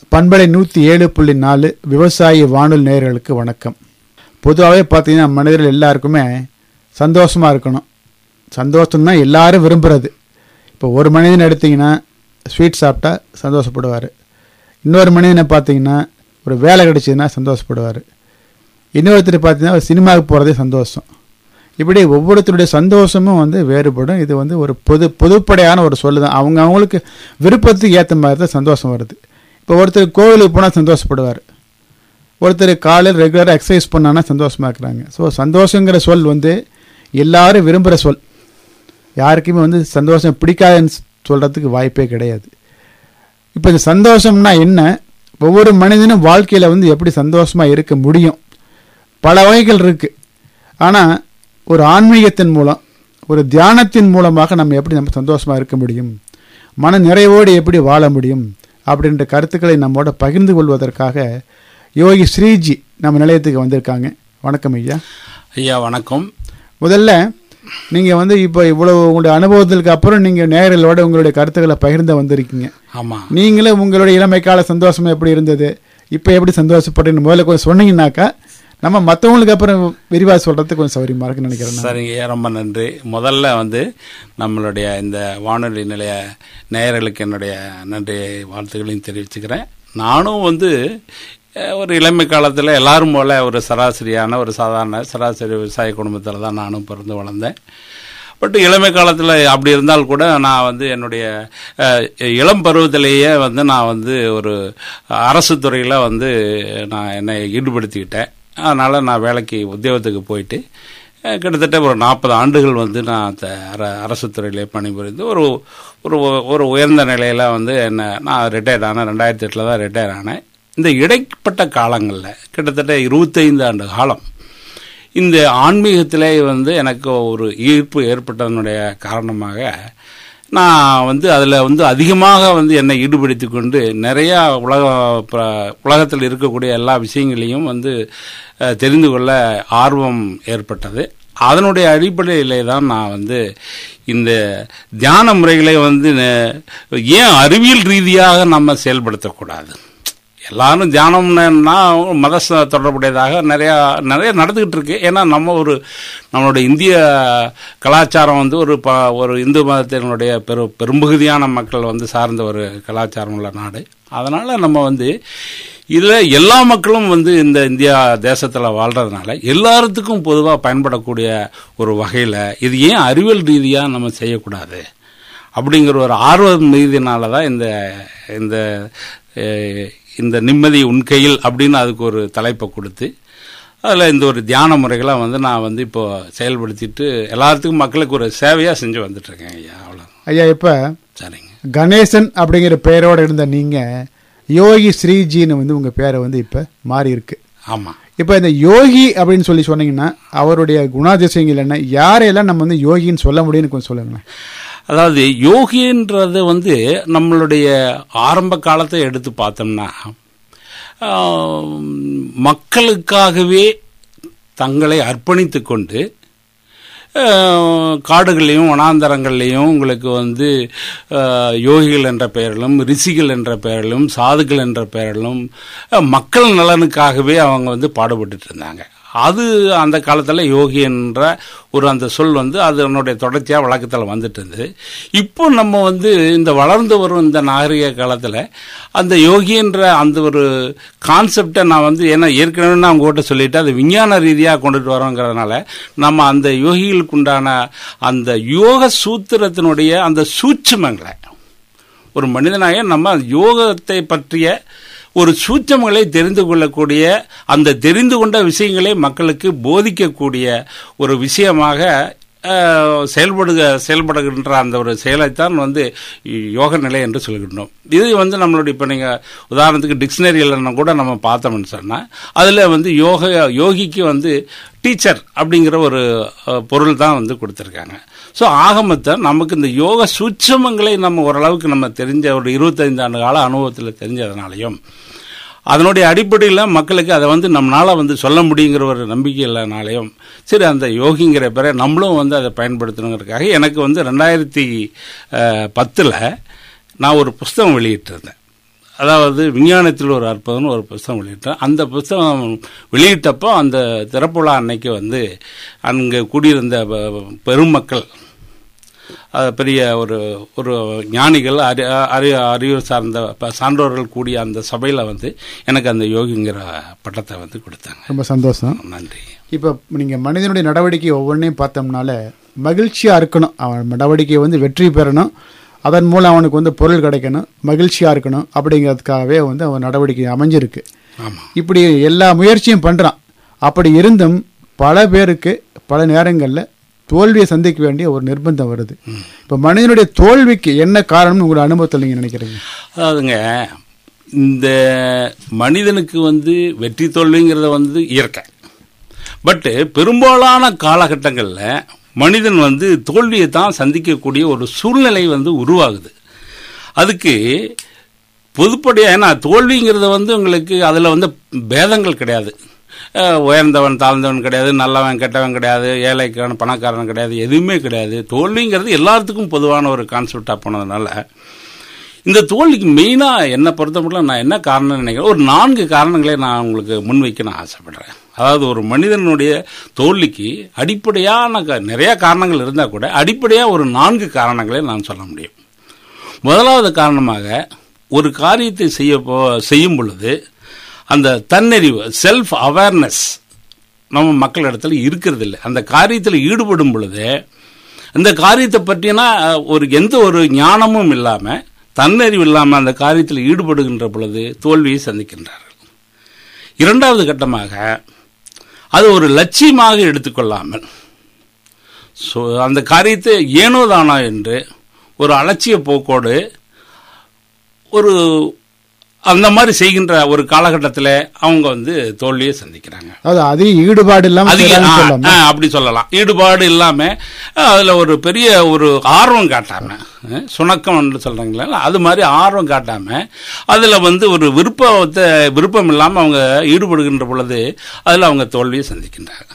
பண்பலை நூற்றி ஏழு புள்ளி நாலு விவசாயி வானொலி நேயர்களுக்கு வணக்கம் பொதுவாகவே பார்த்தீங்கன்னா மனிதர்கள் எல்லாருக்குமே சந்தோஷமாக இருக்கணும் சந்தோஷம் தான் எல்லாரும் விரும்புகிறது இப்போ ஒரு மனிதன் எடுத்தீங்கன்னா ஸ்வீட் சாப்பிட்டா சந்தோஷப்படுவார் இன்னொரு மனிதனை பார்த்தீங்கன்னா ஒரு வேலை கிடைச்சதுன்னா சந்தோஷப்படுவார் இன்னொருத்தர் பார்த்தீங்கன்னா ஒரு சினிமாவுக்கு போகிறதே சந்தோஷம் இப்படி ஒவ்வொருத்தருடைய சந்தோஷமும் வந்து வேறுபடும் இது வந்து ஒரு பொது பொதுப்படையான ஒரு சொல்லு தான் அவங்க அவங்களுக்கு விருப்பத்துக்கு ஏற்ற மாதிரி தான் சந்தோஷம் வருது இப்போ ஒருத்தர் கோவிலுக்கு போனால் சந்தோஷப்படுவார் ஒருத்தர் காலையில் ரெகுலராக எக்ஸசைஸ் பண்ணான்னா சந்தோஷமாக இருக்கிறாங்க ஸோ சந்தோஷங்கிற சொல் வந்து எல்லாரும் விரும்புகிற சொல் யாருக்குமே வந்து சந்தோஷம் பிடிக்காதுன்னு சொல்கிறதுக்கு வாய்ப்பே கிடையாது இப்போ இந்த சந்தோஷம்னா என்ன ஒவ்வொரு மனிதனும் வாழ்க்கையில் வந்து எப்படி சந்தோஷமாக இருக்க முடியும் பல வகைகள் இருக்குது ஆனால் ஒரு ஆன்மீகத்தின் மூலம் ஒரு தியானத்தின் மூலமாக நம்ம எப்படி நம்ம சந்தோஷமாக இருக்க முடியும் மன நிறைவோடு எப்படி வாழ முடியும் அப்படின்ற கருத்துக்களை நம்மோட பகிர்ந்து கொள்வதற்காக யோகி ஸ்ரீஜி நம்ம நிலையத்துக்கு வந்திருக்காங்க வணக்கம் ஐயா ஐயா வணக்கம் முதல்ல நீங்கள் வந்து இப்போ இவ்வளவு உங்களுடைய அனுபவத்திற்கு அப்புறம் நீங்கள் நேயர்களோட உங்களுடைய கருத்துக்களை பகிர்ந்து வந்திருக்கீங்க ஆமாம் நீங்களும் உங்களுடைய இளமை கால சந்தோஷம் எப்படி இருந்தது இப்போ எப்படி சந்தோஷப்படுறீங்கன்னு முதல்ல கொஞ்சம் சொன்னீங்கன்னாக்கா நம்ம மற்றவங்களுக்கு அப்புறம் விரிவாக சொல்கிறதுக்கு கொஞ்சம் சௌரியமாக இருக்குன்னு நினைக்கிறேன் நான். சரிங்க ஐயா ரொம்ப நன்றி முதல்ல வந்து நம்மளுடைய இந்த வானொலி நிலைய நேயர்களுக்கு என்னுடைய நன்றி வாழ்த்துக்களையும் தெரிவிச்சுக்கிறேன் நானும் வந்து அஹ், ஒரு இளமை காலத்தில் எல்லாரும் போல ஒரு சராசரியான ஒரு சாதாரண சராசரி விவசாய குடும்பத்தில் தான் நானும் பிறந்து வளர்ந்தேன் பட் இளமை காலத்தில் அப்படி இருந்தால் கூட நான் வந்து என்னுடைய அஹ், இளம் பருவத்திலேயே வந்து நான் வந்து ஒரு அரசு துறையில் வந்து நான் என்னை ஈடுபடுத்திக்கிட்டேன் அதனால் நான் வேலைக்கு உத்தியோகத்துக்கு போயிட்டு அஹ், கிட்டத்தட்ட ஒரு நாற்பது ஆண்டுகள் வந்து நான் த- அர அரசு துறையிலே பணிபுரிந்து ஒரு ஒரு ஒரு உயர்ந்த நிலையில் வந்து என்ன நான் ரிட்டையர்ட் ஆனேன் ரெண்டாயிரத்தி எட்டில் தான் ரிட்டையர் ஆனேன் இந்த இடைப்பட்ட காலங்களில் கிட்டத்தட்ட இருபத்தைந்து ஆண்டு காலம் இந்த ஆன்மீகத்திலே வந்து எனக்கு ஒரு ஈர்ப்பு ஏற்பட்டதனுடைய காரணமாக நான் வந்து அதில் வந்து அதிகமாக வந்து என்னை ஈடுபடுத்தி கொண்டு நிறையா உலக ப- உலகத்தில் இருக்கக்கூடிய எல்லா விஷயங்களையும் வந்து அஹ், தெரிந்து கொள்ள ஆர்வம் ஏற்பட்டது அதனுடைய அடிப்படையிலே தான் நான் வந்து இந்த தியான முறைகளை வந்து ந- ஏன் அறிவியல் ரீதியாக நம்ம செயல்படுத்தக்கூடாது எல்லாரும் தியானம்னா மத ச- தொடர்புடையதாக நிறையா நிறைய நடந்துக்கிட்டு இருக்கு ஏன்னா நம்ம ஒரு நம்மளுடைய இந்திய கலாச்சாரம் வந்து ஒரு ப ஒரு இந்து மதத்தினுடைய பெரு பெரும்பகுதியான மக்கள் வந்து சார்ந்த ஒரு கலாச்சாரம் உள்ள நாடு அதனால் நம்ம வந்து இதில் எல்லா மக்களும் வந்து இந்த இந்தியா தேசத்தில் வாழ்கிறதுனால எல்லாத்துக்கும் பொதுவாக பயன்படக்கூடிய ஒரு வகையில் இது ஏன் அறிவியல் ரீதியாக நம்ம செய்யக்கூடாது அப்படிங்கிற ஒரு ஆர்வம் மீதினால தான் இந்த இந்த அஹ், இந்த நிம்மதி உன் கையில் அப்படின்னு அதுக்கு ஒரு தலைப்பை கொடுத்து அதில் இந்த ஒரு தியான முறைகளை வந்து நான் வந்து இப்போ செயல்படுத்திட்டு எல்லாத்துக்கும் மக்களுக்கு ஒரு சேவையாக செஞ்சு வந்துட்டுருக்கேன் ஐயா அவ்வளோ ஐயா இப்போ சரிங்க கணேசன் அப்படிங்கிற பெயரோடு இருந்த நீங்கள் யோகி ஸ்ரீஜின்னு வந்து உங்கள் பேரை வந்து இப்போ மாறி இருக்கு ஆமாம் இப்போ இந்த யோகி அப்படின்னு சொல்லி சொன்னீங்கன்னா அவருடைய குணாதிசயங்கள் என்ன யாரையெல்லாம் நம்ம வந்து யோகின்னு சொல்ல முடியும்னு கொஞ்சம் சொல்லுங்களேன் அதாவது யோகின்றது வந்து நம்மளுடைய ஆரம்ப காலத்தை எடுத்து பார்த்தோம்னா ஆம், மக்களுக்காகவே தங்களை அர்ப்பணித்து கொண்டு ஆஹ், காடுகள்லையும் வனாந்தரங்கள்லையும் உங்களுக்கு வந்து ஆஹ், யோகிகள் என்ற பெயரிலும் ரிஷிகள் என்ற பெயரிலும் சாதுக்கள் என்ற பெயரிலும் ஆஹ், மக்கள் நலனுக்காகவே அவங்க வந்து பாடுபட்டுட்டு இருந்தாங்க அது அந்த காலத்தில் யோகி என்ற ஒரு அந்த சொல் வந்து அதனுடைய தொடர்ச்சியாக வழக்கத்தில் வந்துட்டு இருந்தது இப்போ நம்ம வந்து இந்த வளர்ந்து வரும் இந்த நாகரிக காலத்தில் அந்த யோகி என்ற அந்த ஒரு கான்செப்டை நான் வந்து ஏன்னா ஏற்கனவே நான் உங்ககிட்ட சொல்லிட்டு அது விஞ்ஞான ரீதியாக கொண்டுட்டு வரோங்கிறதுனால நம்ம அந்த யோகிகளுக்கு உண்டான அந்த யோக சூத்திரத்தினுடைய அந்த சூட்சுமங்களை ஒரு மனிதனாக நம்ம யோகத்தை பற்றிய ஒரு சூட்சமங்களை தெரிந்து கொள்ளக்கூடிய அந்த தெரிந்து கொண்ட விஷயங்களை மக்களுக்கு போதிக்கக்கூடிய ஒரு விஷயமாக அஹ், செயல்படுக செயல்படுகின்ற அந்த ஒரு செயலைத்தான் வந்து யோக நிலை என்று சொல்கின்றோம் இது வந்து நம்மளுடைய இப்போ நீங்கள் உதாரணத்துக்கு டிக்ஷனரியில் கூட நம்ம பார்த்தோம்னு சொன்னால் அதில் வந்து யோக யோகிக்கு வந்து டீச்சர் அப்படிங்கிற ஒரு அஹ், பொருள் தான் வந்து கொடுத்துருக்காங்க ஸோ ஆகமத்தை நமக்கு இந்த யோக சூட்சமங்களை நம்ம ஓரளவுக்கு நம்ம தெரிஞ்ச ஒரு இருபத்தைந்து ஆண்டு கால அனுபவத்தில் தெரிஞ்சதுனாலையும் அதனுடைய அடிப்படையில் மக்களுக்கு அதை வந்து நம்மளால் வந்து சொல்ல முடியுங்கிற ஒரு நம்பிக்கை இல்லைனாலையும் சரி அந்த யோகிங்கிற பேரை நம்மளும் வந்து அதை பயன்படுத்தணுங்கிறதுக்காக எனக்கு வந்து ரெண்டாயிரத்தி பத்தில் நான் ஒரு புஸ்தகம் வெளியிட்டிருந்தேன் அதாவது விஞ்ஞானத்தில் ஒரு அற்புதம்னு ஒரு புஸ்தகம் வெளியிட்டேன் அந்த புஸ்தகம் வெளியிட்டப்போ அந்த திறப்புலா அன்னைக்கு வந்து அங்கே கூடியிருந்த ப- பெருமக்கள் அது பெரிய ஒரு ஒரு ஞானிகள் அறி அறி அறிவு சார்ந்த ப- சான்றோர்கள் கூடிய அந்த சபையில் வந்து எனக்கு அந்த யோகிங்கிற பட்டத்தை வந்து கொடுத்தாங்க ரொம்ப சந்தோஷம் நன்றி இப்போ நீங்கள் மனிதனுடைய நடவடிக்கை ஒவ்வொன்றையும் பார்த்தோம்னால மகிழ்ச்சியாக இருக்கணும் அவன் நடவடிக்கை வந்து வெற்றி பெறணும் அதன் மூலம் அவனுக்கு வந்து பொருள் கிடைக்கணும் மகிழ்ச்சியாக இருக்கணும் அப்படிங்கிறதுக்காகவே வந்து அவன் நடவடிக்கை அமைஞ்சிருக்கு ஆமாம் இப்படி எல்லா முயற்சியும் பண்ணுறான் அப்படி இருந்தும் பல பேருக்கு பல நேரங்களில் தோல்வியை சந்திக்க வேண்டிய ஒரு நிர்பந்தம் வருது இப்போ மனிதனுடைய தோல்விக்கு என்ன காரணம்னு உங்களோட அனுபவத்தில் நீங்கள் நினைக்கிறீங்க அதாவதுங்க இந்த மனிதனுக்கு வந்து வெற்றி தோல்விங்கிறத வந்து இயற்கை பட்டு பெரும்பாலான காலகட்டங்களில் மனிதன் வந்து தோல்வியை தான் சந்திக்கக்கூடிய ஒரு சூழ்நிலை வந்து உருவாகுது அதுக்கு பொதுப்படையாக ஏன்னா தோல்விங்கிறத வந்து உங்களுக்கு அதில் வந்து பேதங்கள் கிடையாது அஹ், உயர்ந்தவன் தாழ்ந்தவன் கிடையாது நல்லவன் கெட்டவன் கிடையாது ஏழைக்கான பணக்காரன் கிடையாது எதுவுமே கிடையாது தோல்விங்கிறது எல்லாத்துக்கும் பொதுவான ஒரு கான்செப்டாக போனதுனால இந்த தோல்விக்கு மெயினாக என்னை பொறுத்தமட்டில் நான் என்ன காரணம்னு நினைக்கிறேன் ஒரு நான்கு காரணங்களை நான் உங்களுக்கு முன்வைக்க நான் ஆசைப்படுறேன் அதாவது ஒரு மனிதனுடைய தோல்விக்கு அடிப்படையான க- நிறைய காரணங்கள் இருந்தால் கூட அடிப்படையாக ஒரு நான்கு காரணங்களை நான் சொல்ல முடியும் முதலாவது காரணமாக ஒரு காரியத்தை செய்ய போ செய்யும் பொழுது அந்த தன்னறிவு செல்ஃப் அவேர்னஸ் நம்ம மக்களிடத்துல இருக்கிறது இல்லை அந்த காரியத்தில் ஈடுபடும் பொழுது அந்த காரியத்தை பற்றினா அஹ், ஒரு எந்த ஒரு ஞானமும் இல்லாமல் தன்னறிவு இல்லாமல் அந்த காரியத்தில் ஈடுபடுகின்ற பொழுது தோல்வியை சந்திக்கின்றார்கள் இரண்டாவது கட்டமாக அது ஒரு லட்சியமாக எடுத்துக்கொள்ளாமல் ஸோ அந்த காரியத்தை ஏனோ தானா என்று ஒரு அலட்சிய போக்கோடு ஒரு அந்த மாதிரி செய்கின்ற ஒரு காலகட்டத்தில் அவங்க வந்து தோல்வியை சந்திக்கிறாங்க அதாவது அதிக ஈடுபாடு இல்லாமல் அதிக செய்றாங்கன்னு ஆ, சொல்லலாம் ஆ, அப்படி சொல்லலாம் ஈடுபாடு இல்லாம ஆ, அதுல ஒரு பெரிய ஒரு ஆர்வம் காட்டாம ஆ, சுணக்கம் சொல்றாங்களா அது மாதிரி ஆர்வம் காட்டாம அதுல வந்து ஒரு விருப்பத்தை விருப்பம் இல்லாம அவங்க ஈடுபடுகின்ற பொழுது அதுல அவங்க தோல்வியை சந்திக்கின்றாங்க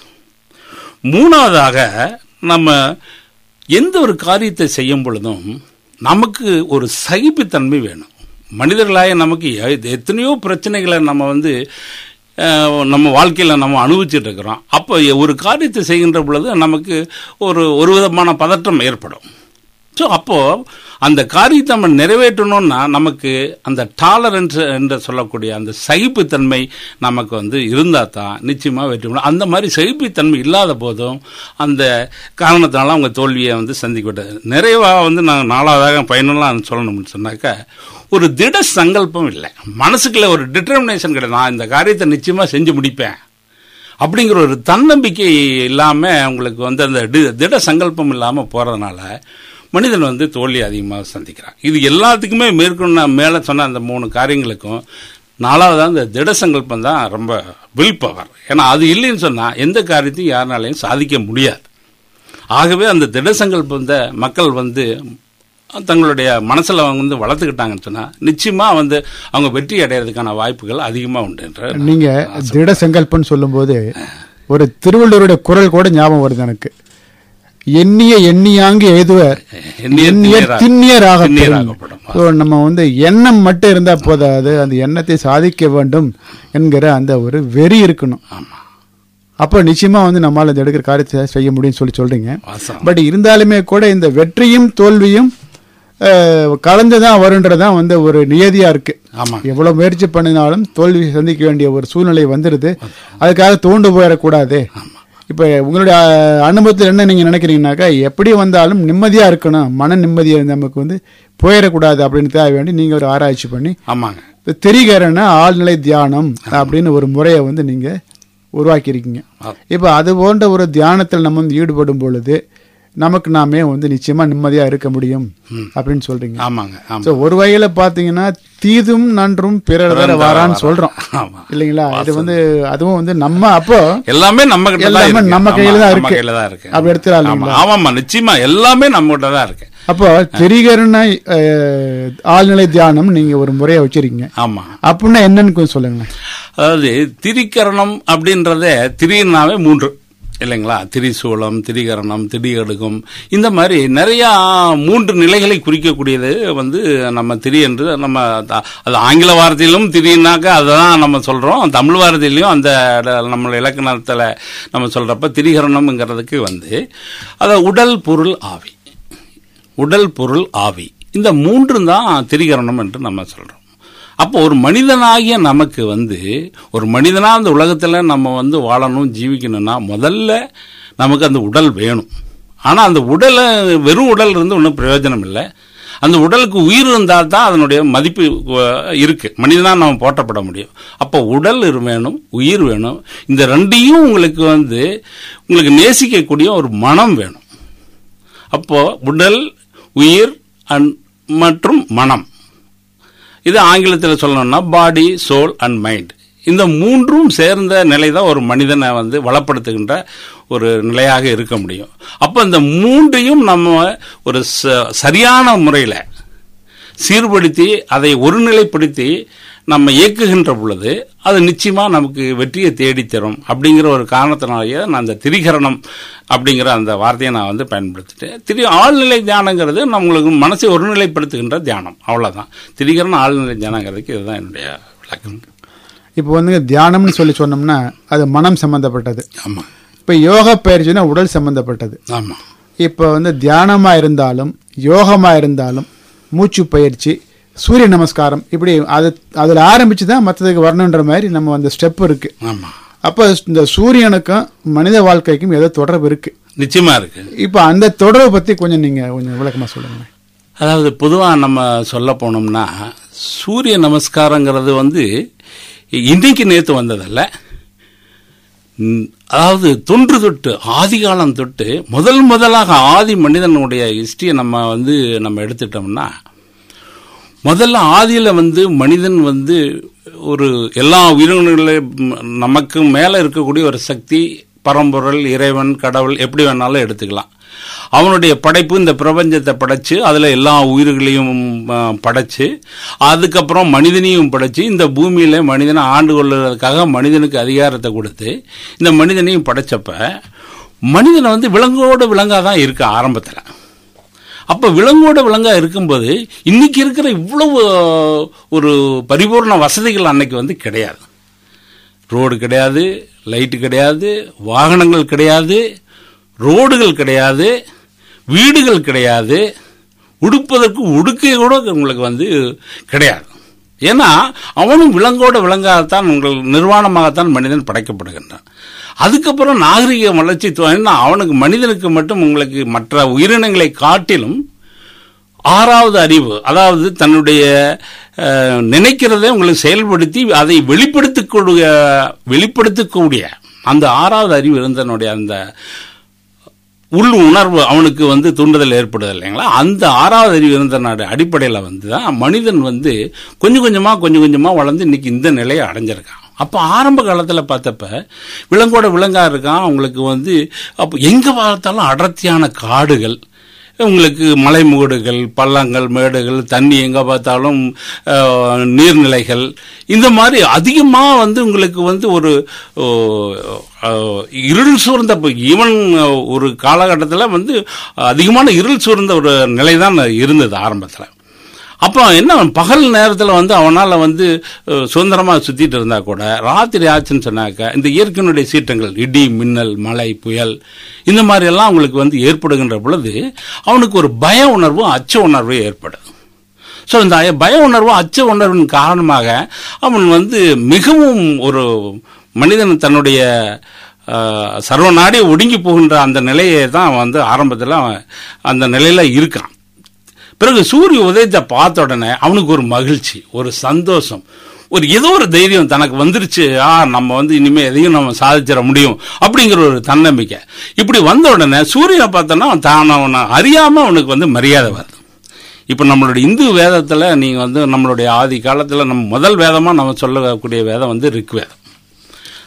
மூணாவதாக நம்ம எந்த ஒரு காரியத்தை செய்யும் பொழுதும் நமக்கு ஒரு சகிப்புத்தன்மை வேணும் மனிதர்களாய நமக்கு எ- எத்தனையோ பிரச்சனைகளை நம்ம வந்து அஹ், நம்ம வாழ்க்கையில் நம்ம அனுபவிச்சுட்டு இருக்கிறோம் அப்போ ஒரு காரியத்தை செய்கின்ற பொழுது நமக்கு ஒரு ஒரு விதமான பதற்றம் ஏற்படும் ஸோ அப்போது அந்த காரியத்தை நம்ம நிறைவேற்றணும்னா நமக்கு அந்த டாலரன்ஸ் என்று சொல்லக்கூடிய அந்த சகிப்புத்தன்மை நமக்கு வந்து இருந்தால் தான் நிச்சயமாக வெற்றி முடியும் அந்த மாதிரி சகிப்புத்தன்மை இல்லாத போதும் அந்த காரணத்தினால அவங்க தோல்வியை வந்து சந்திக்கப்பட்டது நிறைவாக வந்து நான் நாலாவதாக பயனுள்ளலாம் சொல்லணும்னு சொன்னாக்கா ஒரு திட சங்கல்பம் இல்லை மனசுக்குள்ள ஒரு டிட்டர்மினேஷன் கிடையாது நான் இந்த காரியத்தை நிச்சயமாக செஞ்சு முடிப்பேன் அப்படிங்கிற ஒரு தன்னம்பிக்கை இல்லாமல் உங்களுக்கு வந்து அந்த டி- திட சங்கல்பம் இல்லாமல் போகிறதுனால மனிதன் வந்து தோல்வி அதிகமாக சந்திக்கிறான் இது எல்லாத்துக்குமே மேற்கொண்டு நான் மேலே சொன்ன அந்த மூணு காரியங்களுக்கும் நாலாவது அந்த திட சங்கல்பம் தான் ரொம்ப வில் பவர் ஏன்னா அது இல்லைன்னு சொன்னால் எந்த காரியத்தையும் யாருனாலையும் சாதிக்க முடியாது ஆகவே அந்த திட சங்கல்பத்தை மக்கள் வந்து தங்களுடைய மனசில் அவங்க வந்து வளர்த்துக்கிட்டாங்கன்னு சொன்னால் நிச்சயமாக வந்து அவங்க வெற்றி அடைகிறதுக்கான வாய்ப்புகள் அதிகமாக உண்டுன்ற நீங்க திட செங்கல்பன்னு சொல்லும்போது ஒரு திருவள்ளுவருடைய குரல் கூட ஞாபகம் வருது எனக்கு எண்ணிய எண்ணியாங்கு எய்துவர் எண்ணிய எண்ணிய திண்ணியராக- திண்ணியராக திண்ணியராகப்படும். ஸோ நம்ம வந்து எண்ணம் மட்டும் இருந்தா போதாது அந்த எண்ணத்தை சாதிக்க வேண்டும் என்கிற அந்த ஒரு வெறி இருக்கணும் ஆமாம் அப்போ நிச்சயமா வந்து நம்மால் இந்த எடுக்கிற காரியத்தை செய்ய முடியும்னு சொல்லி சொல்றீங்க வாசம் பட் இருந்தாலுமே கூட இந்த வெற்றியும் தோல்வியும் கலந்து தான் வருன்றதான் வந்து ஒரு நியதியா இருக்கு ஆமாம் எவ்வளவு முயற்சி பண்ணினாலும் தோல்வி சந்திக்க வேண்டிய ஒரு சூழ்நிலை வந்துடுது அதுக்காக தோண்டு போயிடக்கூடாது இப்ப உங்களுடைய அஹ், அனுபவத்தில் என்ன நீங்க நினைக்கிறீங்கனாக்கா எப்படி வந்தாலும் நிம்மதியா இருக்கணும் மன நிம்மதியை நமக்கு வந்து போயிடக்கூடாது அப்படின்னு தேவை வேண்டி நீங்க ஒரு ஆராய்ச்சி பண்ணி ஆமாங்க இந்த திரிகரண ஆழ்நிலை தியானம் அப்படின்னு ஒரு முறையை வந்து நீங்க உருவாக்கியிருக்கீங்க ஆ. இப்போ அது போன்ற ஒரு தியானத்தில் நம்ம வந்து ஈடுபடும் பொழுது நமக்கு நாமே வந்து நிச்சயமா நிம்மதியா இருக்க முடியும் அப்படின்னு சொல்றீங்க ஆமாங்க ஆமாம் ஸோ ஒரு வகையில பாத்தீங்கன்னா தீதும் நன்றும் பிறர் தர வாரான்னு சொல்றோம் ஆமாம் இல்லைங்களா இது வந்து அதுவும் வந்து நம்ம அப்போ எல்லாமே நம்ம கிட்ட தான் எல்லாமே இருக்கு. நம்ம ஆமா, கையில தான் நம்ம இருக்கு. கையில தான் இருக்கு அப்படி எடுத்துக்கலாம் ஆமா இல்லைங்களா? ஆமாம்மா நிச்சயமா எல்லாமே நம்ம கிட்ட தான் இருக்கு அப்போ திரிகரண அஹ், ஆழ்நிலை தியானம் நீங்க ஒரு முறையை வச்சிருக்கீங்க ஆமா அப்படின்னா என்னன்னு கொஞ்சம் சொல்லுங்களேன் அதாவது திரிக்கரணம் அப்படின்றதே திரினாவே மூன்று இல்லைங்களா திரிசூலம் திரிகரணம் திடிகடுகம் இந்த மாதிரி நிறையா மூன்று நிலைகளை குறிக்கக்கூடியது வந்து நம்ம திரி என்று நம்ம த- அது ஆங்கில வார்த்தையிலும் திரினாக்கா அதுதான் நம்ம சொல்றோம் தமிழ் வார்த்தையிலையும் அந்த ட- நம்ம இலக்கணத்தில் நம்ம சொல்றப்ப திரிகரணம்ங்கிறதுக்கு வந்து அது உடல் பொருள் ஆவி உடல் பொருள் ஆவி இந்த மூன்று தான் திரிகரணம் என்று நம்ம சொல்றோம் அப்போ ஒரு மனிதனாகிய நமக்கு வந்து ஒரு மனிதனா அந்த உலகத்துல நம்ம வந்து வாழணும் ஜீவிக்கணும்னா முதல்ல நமக்கு அந்த உடல் வேணும் ஆனா அந்த உடலை வெறும் உடல் இருந்து ஒன்றும் பிரயோஜனம் இல்லை அந்த உடலுக்கு உயிர் இருந்தால் தான் அதனுடைய மதிப்பு அஹ், இருக்கு மனிதனா நம்ம போற்றப்பட முடியும் அப்போ உடல் இரு- வேணும் உயிர் வேணும் இந்த ரெண்டையும் உங்களுக்கு வந்து உங்களுக்கு நேசிக்கக்கூடிய ஒரு மனம் வேணும் அப்போ உடல் உயிர் அண்ட் மற்றும் மனம் இது ஆங்கிலத்தில் சொல்லணும்னா பாடி சோல் அண்ட் மைண்ட் இந்த மூன்றும் சேர்ந்த நிலை தான் ஒரு மனிதனை வந்து வளப்படுத்துகின்ற ஒரு நிலையாக இருக்க முடியும் அப்போ இந்த மூன்றையும் நம்ம ஒரு ச- சரியான முறையில் சீர்படுத்தி அதை ஒருநிலைப்படுத்தி நம்ம இயக்குகின்ற பொழுது அது நிச்சயமா நமக்கு வெற்றியை தேடித் தரும் அப்படிங்கிற ஒரு காரணத்தினாலேயே நான் அந்த திரிகரணம் அப்படிங்கிற அந்த வார்த்தையை நான் வந்து பயன்படுத்திட்டேன் திரி ஆழ்நிலை தியானங்கிறது நம்மளுக்கு மனசை ஒருநிலைப்படுத்துகின்ற தியானம் அவ்வளவுதான் திரிகரணம் ஆழ்நிலை தியானங்கிறதுக்கு இதுதான் என்னுடைய விளக்கம் இப்போ வந்து தியானம்னு சொல்லி சொன்னோம்னா அது மனம் சம்பந்தப்பட்டது ஆமா இப்போ யோகா பயிற்சினா உடல் சம்பந்தப்பட்டது ஆமா இப்போ வந்து தியானமா இருந்தாலும் யோகமா இருந்தாலும் மூச்சு பயிற்சி சூரிய நமஸ்காரம் இப்படி அது அதில் ஆரம்பிச்சு தான் மற்றதுக்கு வரணுன்ற மாதிரி நம்ம அந்த ஸ்டெப் இருக்கு ஆமா அப்போ இந்த சூரியனுக்கும் மனித வாழ்க்கைக்கும் ஏதோ தொடர்பு இருக்கு நிச்சயமா இருக்கு இப்போ அந்த தொடர்பை பத்தி கொஞ்சம் நீங்க கொஞ்சம் விளக்கமா சொல்லுங்க அதாவது பொதுவாக நம்ம சொல்ல போனோம்னா சூரிய நமஸ்காரங்கிறது வந்து இன்னைக்கு நேற்று வந்ததல்ல ம், அதாவது தொன்று தொட்டு ஆதி காலம் தொட்டு முதல் முதலாக ஆதி மனிதனுடைய ஹிஸ்டரியை நம்ம வந்து நம்ம எடுத்துட்டோம்னா முதல்ல ஆதியில வந்து மனிதன் வந்து ஒரு எல்லா உயிரினங்களையும் நமக்கு மேல இருக்கக்கூடிய ஒரு சக்தி பரம்பொருள் இறைவன் கடவுள் எப்படி வேணாலும் எடுத்துக்கலாம் அவனுடைய படைப்பு இந்த பிரபஞ்சத்தை படைச்சு அதுல எல்லா உயிர்களையும் ஆ, படைச்சு அதுக்கப்புறம் மனிதனையும் படைச்சு இந்த பூமியில மனிதனை ஆண்டு கொள்ளுறதுக்காக மனிதனுக்கு அதிகாரத்தை கொடுத்து இந்த மனிதனையும் படைச்சப்ப மனிதனை வந்து விலங்கோடு விலங்காதான் இருக்கு ஆரம்பத்துல அப்ப விலங்கோட விலங்கா இருக்கும்போது இன்னைக்கு இருக்கிற இவ்வளவு ஒரு பரிபூர்ண வசதிகள் அன்னைக்கு வந்து கிடையாது ரோடு கிடையாது லைட்டு கிடையாது வாகனங்கள் கிடையாது ரோடுகள் கிடையாது வீடுகள் கிடையாது உடுப்பதற்கு உடுக்கை கூட உங்களுக்கு வந்து கிடையாது ஏன்னா அவனும் விலங்கோட விலங்காகத்தான் உங்கள் நிர்வாணமாகத்தான் மனிதன் படைக்கப்படுகின்றான் அதுக்கப்புறம் நாகரிக வளர்ச்சி துவங்கினா அவனுக்கு மனிதனுக்கு மட்டும் உங்களுக்கு மற்ற உயிரினங்களை காட்டிலும் ஆறாவது அறிவு அதாவது தன்னுடைய அஹ், நினைக்கிறதை உங்களுக்கு செயல்படுத்தி அதை வெளிப்படுத்தக்கூடிய வெளிப்படுத்தக்கூடிய அந்த ஆறாவது அறிவு இருந்தனுடைய அந்த உள் உணர்வு அவனுக்கு வந்து தூண்டுதல் ஏற்படுது இல்லைங்களா அந்த ஆறாவது அறிவு இருந்த நாடு அடிப்படையில் வந்து தான் மனிதன் வந்து கொஞ்சம் கொஞ்சமாக கொஞ்சம் கொஞ்சமாக வளர்ந்து இன்னைக்கு இந்த நிலையை அடைஞ்சிருக்கான் அப்போ ஆரம்ப காலத்தில் பார்த்தப்ப விலங்கோட விலங்கா இருக்கான் அவங்களுக்கு வந்து அப்போ எங்கே பார்த்தாலும் அடர்த்தியான காடுகள் உங்களுக்கு மலைமுகடுகள் பள்ளங்கள் மேடுகள் தண்ணி எங்கே பார்த்தாலும் அஹ், நீர்நிலைகள் இந்த மாதிரி அதிகமாக வந்து உங்களுக்கு வந்து ஒரு ஓ, அஹ், இருள் சூழ்ந்த ஈவன் ஒரு காலகட்டத்தில் வந்து அதிகமான இருள் சூழ்ந்த ஒரு நிலை தான் இருந்தது ஆரம்பத்தில் அப்போ என்ன பகல் நேரத்தில் வந்து அவனால் வந்து சுதந்திரமாக சுற்றிட்டு இருந்தா கூட ராத்திரி ஆச்சுன்னு சொன்னாக்க இந்த இயற்கையினுடைய சீற்றங்கள் இடி மின்னல் மழை புயல் இந்த மாதிரி எல்லாம் அவங்களுக்கு வந்து ஏற்படுகின்ற பொழுது அவனுக்கு ஒரு பய உணர்வும் அச்ச உணர்வும் ஏற்படுது ஸோ இந்த அய- பய உணர்வு அச்ச உணர்வின் காரணமாக அவன் வந்து மிகவும் ஒரு மனிதன் தன்னுடைய அஹ், சர்வநாடி ஒடுங்கி போகின்ற அந்த நிலையை தான் வந்து ஆரம்பத்தில் அவன் அந்த நிலையில இருக்கான் பிறகு சூரிய உதயத்தை பார்த்த உடனே அவனுக்கு ஒரு மகிழ்ச்சி ஒரு சந்தோஷம் ஒரு ஏதோ ஒரு தைரியம் தனக்கு வந்துருச்சு ஆ நம்ம வந்து இனிமே எதையும் நம்ம சாதிச்சிட முடியும் அப்படிங்கிற ஒரு தன்னம்பிக்கை இப்படி வந்த உடனே சூரியனை பார்த்தோன்னா தான் அவனை அறியாம அவனுக்கு வந்து மரியாதை வருது இப்போ நம்மளுடைய இந்து வேதத்தில் நீங்கள் வந்து நம்மளுடைய ஆதி காலத்தில் நம்ம முதல் வேதமாக நம்ம சொல்லக்கூடிய வேதம் வந்து ரிக் வேதம்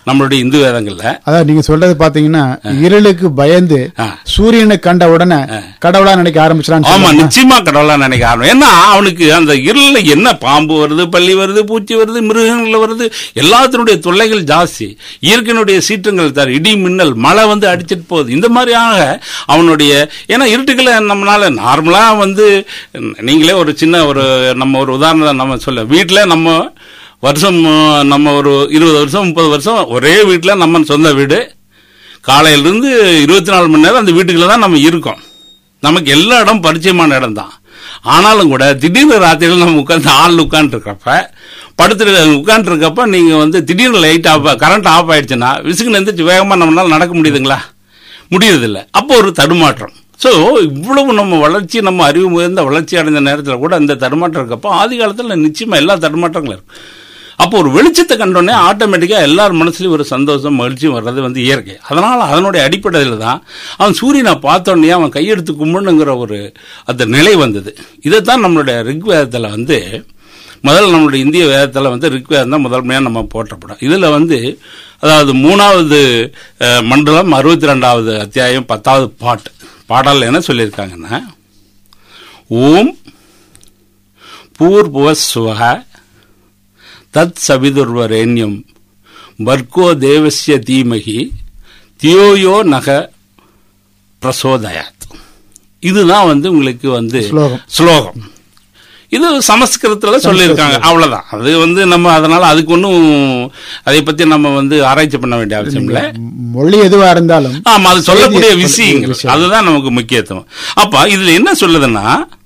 நம்மளுடைய இந்து வேதங்கள்ல அதாவது நீங்க சொல்றது பாத்தீங்கன்னா இருளுக்கு பயந்து ஆ. சூரியனை கண்ட உடனே கடவுளா நினைக்க ஆமா ஆரம்பிச்சிடான்னு நிச்சயமா கடவுளா நினைக்க ஆரம்பம் ஏன்னா அவனுக்கு அந்த இருள்ல என்ன பாம்பு வருது பள்ளி வருது பூச்சி வருது மிருகங்கள் வருது எல்லாத்தினுடைய தொல்லைகள் ஜாஸ்தி இயற்கையினுடைய சீற்றங்கள் தர இடி மின்னல் மழை வந்து அடிச்சிட்டு போகுது இந்த மாதிரியாக அவனுடைய ஏன்னா இருட்டுக்களை நம்மளால நார்மலா வந்து நீங்களே ஒரு சின்ன ஒரு நம்ம ஒரு உதாரணத்தை நம்ம சொல்ல வீட்டுல நம்ம வருஷம் அஹ், நம்ம ஒரு இருபது வருஷம் முப்பது வருஷம் ஒரே வீட்டுல நம்ம சொந்த வீடு காலையிலிருந்து இருபத்தி நாலு மணி நேரம் அந்த வீட்டுக்குள்ள தான் நம்ம இருக்கோம் நமக்கு எல்லா இடம் பரிச்சயமான இடம் தான் ஆனாலும் கூட திடீர்னு ராத்திரியில் நம்ம உட்காந்து ஆள் உட்காந்துருக்கப்ப படுத்துட்டு உட்காந்துருக்கப்ப நீங்கள் வந்து திடீர்னு லைட் ஆஃப் கரண்ட் ஆஃப் ஆயிடுச்சுன்னா விசுக்குன்னு எந்திரிச்சு வேகமாக நம்மளால நடக்க முடியுதுங்களா முடியறதில்ல அப்போ ஒரு தடுமாற்றம் ஸோ இவ்வளவு நம்ம வளர்ச்சி நம்ம அறிவு முயர்ந்த வளர்ச்சி அடைந்த நேரத்தில் கூட அந்த தடுமாற்றம் இருக்கப்போ ஆதி காலத்தில் நிச்சயமாக எல்லா தடுமாற்றங்களும் இருக்கும் அப்போ ஒரு வெளிச்சத்தை கண்டோடனே ஆட்டோமேட்டிக்காக எல்லார் மனசுலயும் ஒரு சந்தோஷம் மகிழ்ச்சியும் வர்றது வந்து இயற்கை அதனால அதனுடைய அடிப்படையில் தான் அவன் சூரியனை பார்த்தோன்னே அவன் கையெடுத்து கும்பிடணுங்கிற ஒரு அந்த நிலை வந்தது இதைத்தான் நம்மளுடைய ரிக்வேதத்தில் வந்து முதல்ல நம்மளுடைய இந்திய வேதத்தில் வந்து ரிக்வேதம் தான் முதன்மையாக நம்ம போற்றப்படும் இதில் வந்து அதாவது மூணாவது அஹ், மண்டலம் அறுபத்தி ரெண்டாவது அத்தியாயம் பத்தாவது பாட்டு பாடல் என்ன சொல்லியிருக்காங்கன்னா ஓம் பூர்புவ சுவக தத் சவிதுர்வரேண்யம் பர்கோ தேவஸ்ய தீமகி தியோயோ நக பிரசோதயாத் இதுதான் வந்து உங்களுக்கு வந்து ஸ்லோகம். ஸ்லோகம் இது சமஸ்கிருதத்துல சொல்லியிருக்காங்க அவ்வளவுதான் அது வந்து நம்ம அதனால அதுக்கு ஒன்றும் அதை பத்தி நம்ம வந்து ஆராய்ச்சி பண்ண வேண்டிய அவசியம் இல்லை மொழி எதுவா இருந்தாலும் ஆமா அது சொல்லக்கூடிய செய்தி- விஷயங்கள் விஷயம். அதுதான் நமக்கு முக்கியத்துவம் அப்ப இதுல என்ன சொல்லுதுன்னா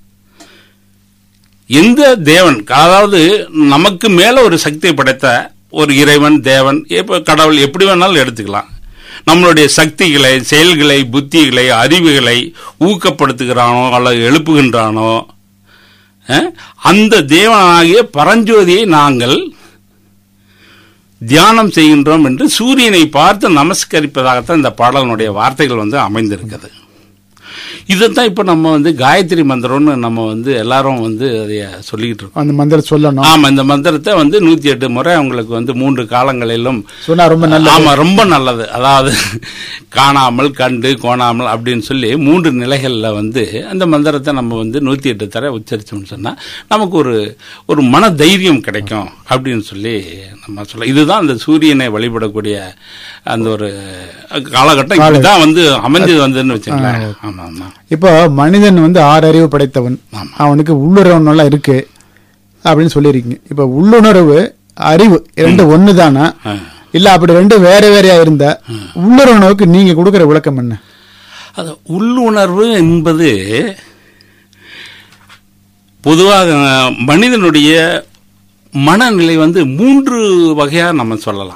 எந்த தேவன் அதாவது நமக்கு மேல ஒரு சக்தியை படைத்த ஒரு இறைவன் தேவன் இப்ப கடவுள் எப்படி வேணாலும் எடுத்துக்கலாம் நம்மளுடைய சக்திகளை செயல்களை புத்திகளை அறிவுகளை ஊக்கப்படுத்துகிறானோ அல்லது எழுப்புகின்றானோ அஹ், அந்த தேவனாகிய பரஞ்சோதியை நாங்கள் தியானம் செய்கின்றோம் என்று சூரியனை பார்த்து நமஸ்கரிப்பதாகத்தான் இந்த பாடலினுடைய வார்த்தைகள் வந்து அமைந்திருக்குது இதைத்தான் இப்போ நம்ம வந்து காயத்ரி மந்திரம்னு நம்ம வந்து எல்லாரும் வந்து அதைய சொல்லிக்கிட்டு இருக்கோம் அந்த மந்திரம் சொல்லணும் ஆமா இந்த மந்திரத்தை வந்து நூத்தி எட்டு முறை அவங்களுக்கு வந்து மூன்று காலங்களிலும் சொன்னா ரொம்ப நல்ல ஆமா ரொம்ப நல்லது அதாவது காணாமல் கண்டு கோணாமல் அப்படின்னு சொல்லி மூன்று நிலைகள்ல வந்து அந்த மந்திரத்தை நம்ம வந்து நூத்தி எட்டு தர உச்சரிச்சோம்னு சொன்னா நமக்கு ஒரு ஒரு மன தைரியம் கிடைக்கும் அப்படின்னு சொல்லி நம்ம சொல்ல இதுதான் அந்த சூரியனை வழிபடக்கூடிய அந்த ஒரு காலகட்டம் இப்படிதான் வந்து அமைஞ்சது வந்துன்னு வச்சுங்களேன் ஆமா ஆமா இப்போ மனிதன் வந்து ஆறு அறிவு படைத்தவன் ஆமா. அவனுக்கு உள்ளுணர்வு எல்லாம் இருக்கு அப்படின்னு சொல்லியிருக்கீங்க இப்போ உள்ளுணர்வு அறிவு ரெண்டு ஒன்று தானா ஆ. இல்ல அப்படி ரெண்டு வேற வேறையா இருந்தா உள்ளுணர்வுக்கு நீங்க கொடுக்கிற விளக்கம் என்ன அது உள்ளுணர்வு என்பது பொதுவாக அஹ், மனிதனுடைய மனநிலை வந்து மூன்று வகையா நம்ம சொல்லலாம்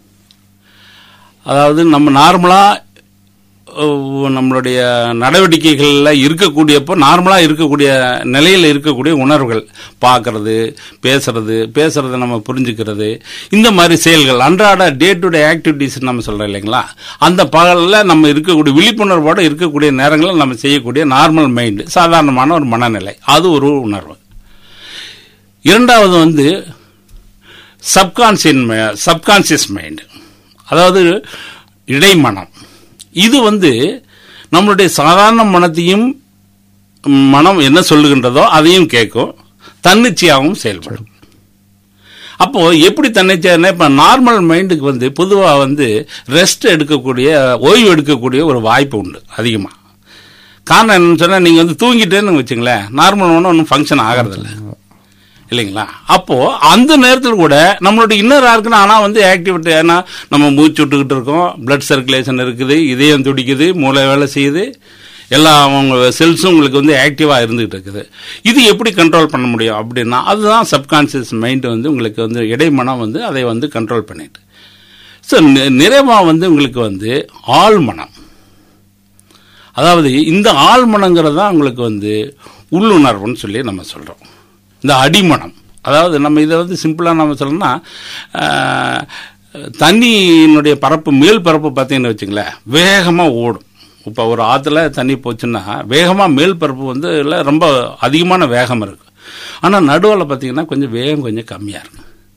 அதாவது நம்ம நார்மலா அஹ், நம்மளுடைய நடவடிக்கைகளில் இருக்கக்கூடியப்போ நார்மலாக இருக்கக்கூடிய நிலையில் இருக்கக்கூடிய உணர்வுகள் பார்க்கறது பேசுறது பேசுறதை நம்ம புரிஞ்சுக்கிறது இந்த மாதிரி செயல்கள் அன்றாட டே டு டே ஆக்டிவிட்டிஸ் நம்ம சொல்கிறோம் இல்லைங்களா அந்த பகலில் நம்ம இருக்கக்கூடிய விழிப்புணர்வோடு இருக்கக்கூடிய நேரங்களில் நம்ம செய்யக்கூடிய நார்மல் மைண்டு சாதாரணமான ஒரு மனநிலை அது ஒரு உணர்வு இரண்டாவது வந்து சப்கான்சியன் சப்கான்சியஸ் மைண்டு அதாவது இடைமனம் இது வந்து நம்மளுடைய சாதாரண மனத்தையும் மனம் என்ன சொல்லுகின்றதோ அதையும் கேட்கும் தன்னிச்சையாகவும் செயல்படும் அப்போ எப்படி தன்னிச்சையான இப்போ நார்மல் மைண்டுக்கு வந்து பொதுவாக வந்து ரெஸ்ட் எடுக்கக்கூடிய ஓய்வு எடுக்கக்கூடிய ஒரு வாய்ப்பு உண்டு அதிகமாக காரணம் என்னன்னு சொன்னால் நீங்கள் வந்து தூங்கிட்டேன்னு வச்சுங்களேன் நார்மல் ஒன்றும் ஒன்றும் ஃபங்க்ஷன் ஆகிறதில்ல இல்லைங்களா அப்போ அந்த நேரத்தில் கூட நம்மளோட இன்னர் இருக்குன்னா ஆனால் வந்து ஆக்டிவிட்டி ஏன்னா நம்ம மூச்சு விட்டுக்கிட்டு இருக்கோம் பிளட் சர்க்குலேஷன் இருக்குது இதயம் துடிக்குது மூளை வேலை செய்யுது எல்லா அவங்க செல்ஸும் உங்களுக்கு வந்து ஆக்டிவாக இருந்துகிட்டு இருக்குது இது எப்படி கண்ட்ரோல் பண்ண முடியும் அப்படின்னா அதுதான் சப்கான்சியஸ் மைண்ட் வந்து உங்களுக்கு வந்து இடைமனம் வந்து அதை வந்து கண்ட்ரோல் பண்ணிட்டு ஸோ நிறைவாக வந்து உங்களுக்கு வந்து ஆழ்மனம் அதாவது இந்த ஆழ்மனங்கிறது தான் உங்களுக்கு வந்து உள்ளுணர்வுன்னு சொல்லி நம்ம சொல்கிறோம் இந்த அடிமனம் அதாவது நம்ம இதை வந்து சிம்பிளாக நம்ம சொல்லணும்னா ஆஹ், தண்ணியினுடைய பரப்பு மேல் பரப்பு பார்த்தீங்கன்னு வச்சுங்களேன் வேகமாக ஓடும் இப்போ ஒரு ஆற்றுல தண்ணி போச்சுன்னா வேகமாக மேல் பரப்பு வந்து இல்லை ரொம்ப அதிகமான வேகம் இருக்குது ஆனால் நடுவில் பார்த்தீங்கன்னா கொஞ்சம் வேகம் கொஞ்சம் கம்மியாக இருக்கும்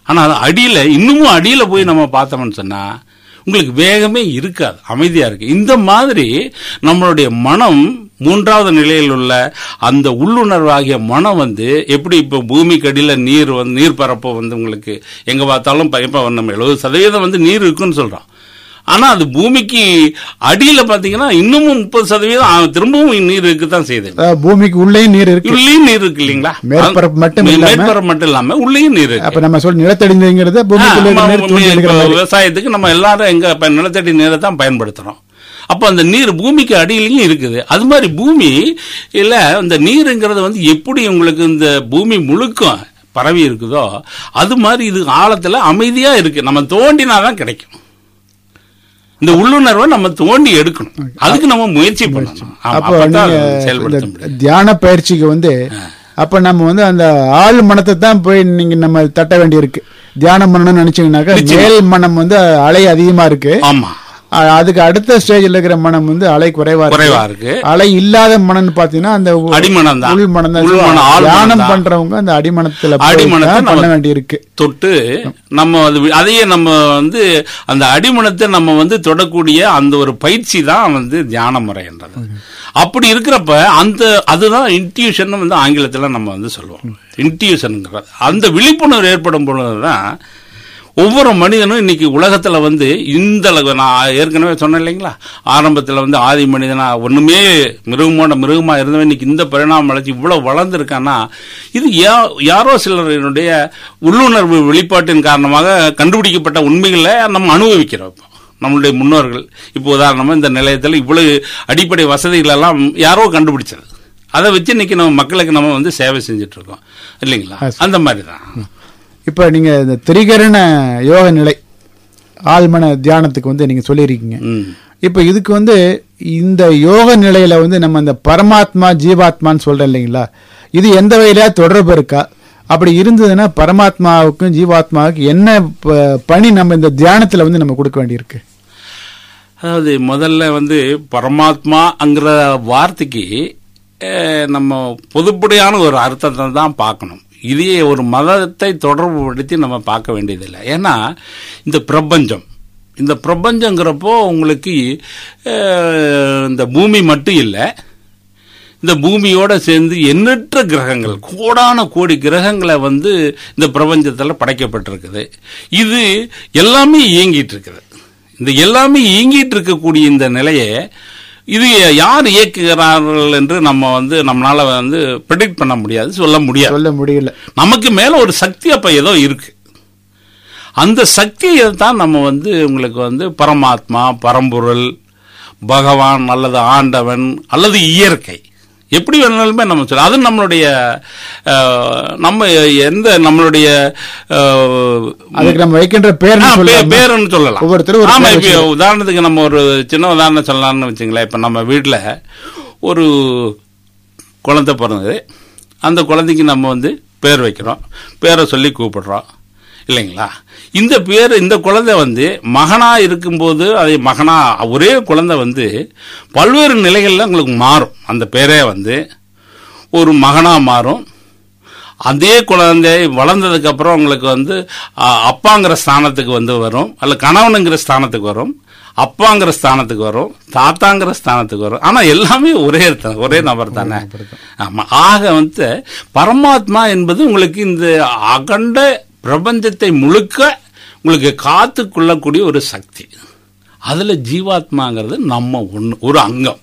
ஆனா அது அடியில இன்னமும் அடியில போய் நம்ம பார்த்தோம்னு சொன்னா உங்களுக்கு வேகமே இருக்காது அமைதியா இருக்கு இந்த மாதிரி நம்மளுடைய மனம் மூன்றாவது நிலையில் உள்ள அந்த உள்ளுணர்வாகிய மனம் வந்து எப்படி இப்போ பூமிக்கு அடியில நீர் வந்து நீர் பரப்ப வந்து உங்களுக்கு எங்க பார்த்தாலும் ப- இப்ப நம்ம எழுபது சதவீதம் வந்து நீர் இருக்குன்னு சொல்றோம் ஆனா அது பூமிக்கு அடியில பாத்தீங்கன்னா இன்னமும் முப்பது சதவீதம் ஆ, திரும்பவும் நீர் இருக்குதான் செய்யுது அதாவது பூமிக்கு உள்ளேயும் நீர் இருக்கு உள்ளேயும் நீர் இருக்கு இல்லைங்களா மேற்பரப்பு மட்டும் இல்லாம- மேற்பரப்பு மட்டும் இல்லாம உள்ளேயும் நீர் இருக்கு அப்ப நம்ம சொல்ல நிலத்தடி நீருங்கிறது பூமிக்குள்ள ஆமா, இருக்கிற நீர் தூண்டி இப்ப எடுக்கிற மாதிரி விவசாயத்துக்கு நம்ம எல்லாரும் எங்க இப்ப நிலத்தடி நீரை தான் பயன்படுத்துறோம் அப்ப அந்த நீர் பூமிக்கு அடியிலையும் இருக்குது அது மாதிரி பூமி இல்ல இந்த நீருங்கிறது வந்து எப்படி உங்களுக்கு இந்த பூமி முழுக்கம் பரவி இருக்குதோ அது மாதிரி இது ஆழத்துல அமைதியா இருக்கு நம்ம தோண்டினாதான் கிடைக்கும் இந்த உள்ளுணர்வை நம்ம தோண்டி எடுக்கணும் அதுக்கு நம்ம முயற்சி பண்ணணும் ஆமா, அப்போ அப்பதான் நீங்க அது செயல்படுத்த இந்த முடியும் தியான பயிற்சிக்கு வந்து அப்ப நம்ம வந்து அந்த ஆள் மனத்தை தான் போய் நீங்க நம்ம தட்ட வேண்டியிருக்கு தியானம் பண்ணணும்னு நினைச்சீங்கன்னாக்கா மேல் மனம் வந்து அலை அதிகமா இருக்கு ஆமா அ- அதுக்கு அடுத்த ஸ்டேஜ்ல இருக்கிற மனம் வந்து அலை குறைவா இருக்கு குறைவா இருக்கு அலை இல்லாத மனம்னு பாத்தீங்கன்னா அந்த உ- அடிமனம் தான் உள் மனம் தான் உள்மனம், ஆழ் மனம் தியானம் தான். பண்றவங்க அந்த அடிமனத்துல போய் அடிமனத்தை தான் பண்ண நம்ம- வேண்டியிருக்கு தொட்டு நம்ம அது வி- அதையே நம்ம வந்து அந்த அடிமனத்தை நம்ம வந்து தொடக்கூடிய அந்த ஒரு பயிற்சி தான் வந்து தியான முறைன்றது அப்படி இருக்கிறப்ப அந்த அதுதான் இன்ட்யூஷன் வந்து ஆங்கிலத்தில் நம்ம வந்து சொல்லுவோம் இன்ட்யூஷனுங்கிறது அந்த விழிப்புணர்வு ஏற்படும் பொழுதுதான் ஒவ்வொரு மனிதனும் இன்னைக்கு உலகத்துல வந்து இந்த அளவு நான் ஏற்கனவே சொன்னேன் இல்லைங்களா ஆரம்பத்துல வந்து ஆதி மனிதனா ஒண்ணுமே மிருகமோட மிருகமா இருந்தவன் இன்னைக்கு இந்த பரிணாம வளர்ச்சி இவ்வளவு வளர்ந்துருக்கான்னா இது யா- யாரோ சிலருடைய உள்ளுணர்வு வெளிப்பாட்டின் காரணமாக கண்டுபிடிக்கப்பட்ட உண்மைகளை நம்ம அனுபவிக்கிறோம் இப்போ. நம்மளுடைய முன்னோர்கள் இப்போ உதாரணமா இந்த நிலையத்தில் இவ்வளவு அடிப்படை வசதிகள் எல்லாம் யாரோ கண்டுபிடிச்சது அதை வச்சு இன்னைக்கு நம்ம மக்களுக்கு நம்ம வந்து சேவை செஞ்சுட்டு இருக்கோம் இல்லைங்களா அந்த மாதிரி தான் இப்ப நீங்க இந்த திரிகரண யோக நிலை ஆழ்மன தியானத்துக்கு வந்து நீங்க சொல்லியிருக்கீங்க ம் இப்ப இதுக்கு வந்து இந்த யோக நிலையில வந்து நம்ம இந்த பரமாத்மா ஜீவாத்மான்னு சொல்றோம் இல்லைங்களா இது எந்த வகையில தொடர்பு இருக்கா அப்படி இருந்ததுன்னா பரமாத்மாவுக்கும் ஜீவாத்மாவுக்கும் என்ன ப- பணி நம்ம இந்த தியானத்துல வந்து நம்ம கொடுக்க வேண்டியிருக்கு அதாவது முதல்ல வந்து பரமாத்மாங்கிற வார்த்தைக்கு அஹ், நம்ம பொதுப்படையான ஒரு அர்த்தத்தை தான் பார்க்கணும் இதையே ஒரு மதத்தை தொடர்புபடுத்தி நம்ம பார்க்க வேண்டியதில்லை ஏன்னா இந்த பிரபஞ்சம் இந்த பிரபஞ்சங்கிறப்போ உங்களுக்கு அஹ், இந்த பூமி மட்டும் இல்லை இந்த பூமியோட சேர்ந்து எண்ணற்ற கிரகங்கள் கோடான கோடி கிரகங்களை வந்து இந்த பிரபஞ்சத்தில் படைக்கப்பட்டிருக்குது இது எல்லாமே இயங்கிட்டு இருக்குது இந்த எல்லாமே இயங்கிட்டு இருக்கக்கூடிய இந்த நிலையை இது யார் இயக்குகிறார்கள் என்று நம்ம வந்து நம்மளால வந்து ப்ரெடிக்ட் பண்ண முடியாது சொல்ல முடியாது சொல்ல முடியல நமக்கு மேல ஒரு சக்தி அப்ப ஏதோ இருக்கு அந்த சக்தியை தான் நம்ம வந்து உங்களுக்கு வந்து பரமாத்மா பரம்பொருள் பகவான் அல்லது ஆண்டவன் அல்லது இயற்கை எப்படி வேணாலுமே நம்ம சொல்ல அது நம்மளுடைய அஹ், நம்ம எந்த நம்மளுடைய அஹ், அதுக்கு நம்ம வைக்கின்ற பேர் ஆ, பே- சொல்லலாம் பேருன்னு சொல்லலாம் ஒவ்வொருத்தரும் ஒரு ஆமா பேர் இப்ப உதாரணத்துக்கு நம்ம ஒரு சின்ன உதாரணம் சொல்லலாம்னு வச்சுங்களேன் இப்ப நம்ம வீட்டுல ஒரு குழந்தை பிறந்தது அந்த குழந்தைக்கு நம்ம வந்து பேர் வைக்கிறோம் பேரை சொல்லி கூப்பிடுறோம் இல்லைங்களா இந்த பேர் இந்த குழந்தை வந்து மகனா இருக்கும்போது அதை மகனா ஒரே குழந்தை வந்து பல்வேறு நிலைகள்ல உங்களுக்கு மாறும் அந்த பேரே வந்து ஒரு மகனா மாறும் அதே குழந்தை வளர்ந்ததுக்கு அப்புறம் உங்களுக்கு வந்து அ, அப்பாங்கிற ஸ்தானத்துக்கு வந்து வரும் அல்ல கணவனுங்கிற ஸ்தானத்துக்கு வரும் அப்பாங்கிற ஸ்தானத்துக்கு வரும் தாத்தாங்கிற ஸ்தானத்துக்கு வரும் ஆனா எல்லாமே ஒரே த- ஒரே நபர் தானே ஆமா ஆக வந்து பரமாத்மா என்பது உங்களுக்கு இந்த அகண்ட பிரபஞ்சத்தை முழுக்க உங்களுக்கு காத்து கொள்ளக்கூடிய ஒரு சக்தி அதுல ஜீவாத்மாங்கிறது நம்ம ஒண்ணு ஒரு அங்கம்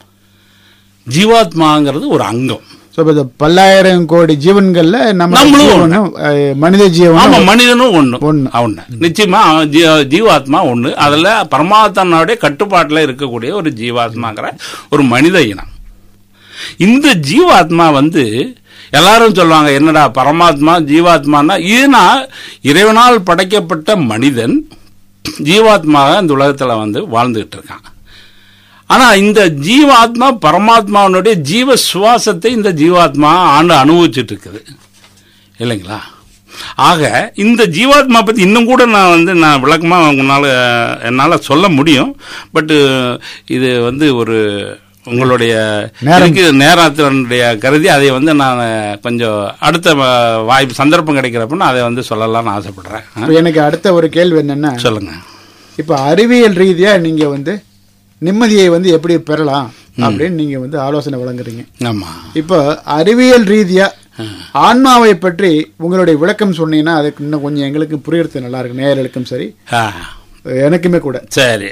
ஜீவாத்மாங்கிறது ஒரு அங்கம் So, இப்ப இந்த பல்லாயிரம் கோடி ஜீவன்கள்ல நம்ம நம்மளும் ஜீவனும் அஹ், மனித ஆமா ஜீவனும் மனிதனும் ஒண்ணு ஒண்ணு. ஒண்ணு நிச்சயமா அவன் ஜீ- ஜீவாத்மா ஒண்ணு அதுல பரமாத்மாவுடைய கட்டுப்பாட்டுல இருக்கக்கூடிய ஒரு ஜீவாத்மாங்கிற ஒரு மனித இனம் இந்த ஜீவாத்மா வந்து எல்லாரும் சொல்லுவாங்க என்னடா பரமாத்மா ஜீவாத்மான்னா ஏன்னா இறைவனால் படைக்கப்பட்ட மனிதன் ஜீவாத்மாக இந்த உலகத்துல வந்து வாழ்ந்துகிட்டு இருக்கான் ஆனா இந்த ஜீவாத்மா பரமாத்மாவினுடைய ஜீவ சுவாசத்தை இந்த ஜீவாத்மா ஆண்டு அனுபவிச்சுட்டு இருக்குது இல்லைங்களா ஆக இந்த ஜீவாத்மா பத்தி இன்னும் கூட நான் வந்து நான் விளக்கமா உங்களால என்னால சொல்ல முடியும் பட் இது வந்து ஒரு உங்களுடைய நேரம். இதுக்கு நேரத்தினுடைய கருதி அதை வந்து நான் கொஞ்சம் அடுத்த வ- வாய்ப்பு சந்தர்ப்பம் கிடைக்கிறப்ப நான் அதை வந்து சொல்லலாம்னு ஆசைப்படுறேன் ஆ? இப்ப எனக்கு அடுத்த ஒரு கேள்வி என்னன்னா சொல்லுங்க இப்ப அறிவியல் ரீதியா நீங்க வந்து நிம்மதியை வந்து எப்படி பெறலாம் அப்படின்னு நீங்க வந்து ஆலோசனை வழங்குறீங்க ஆமா இப்போ அறிவியல் ரீதியா ஆன்மாவை பற்றி உங்களுடைய விளக்கம் சொன்னீங்கன்னா அதுக்கு இன்னும் கொஞ்சம் எங்களுக்கு புரியறது நல்லா இருக்கு நேயர்களுக்கும் சரி ஆ எனக்குமே கூட சரி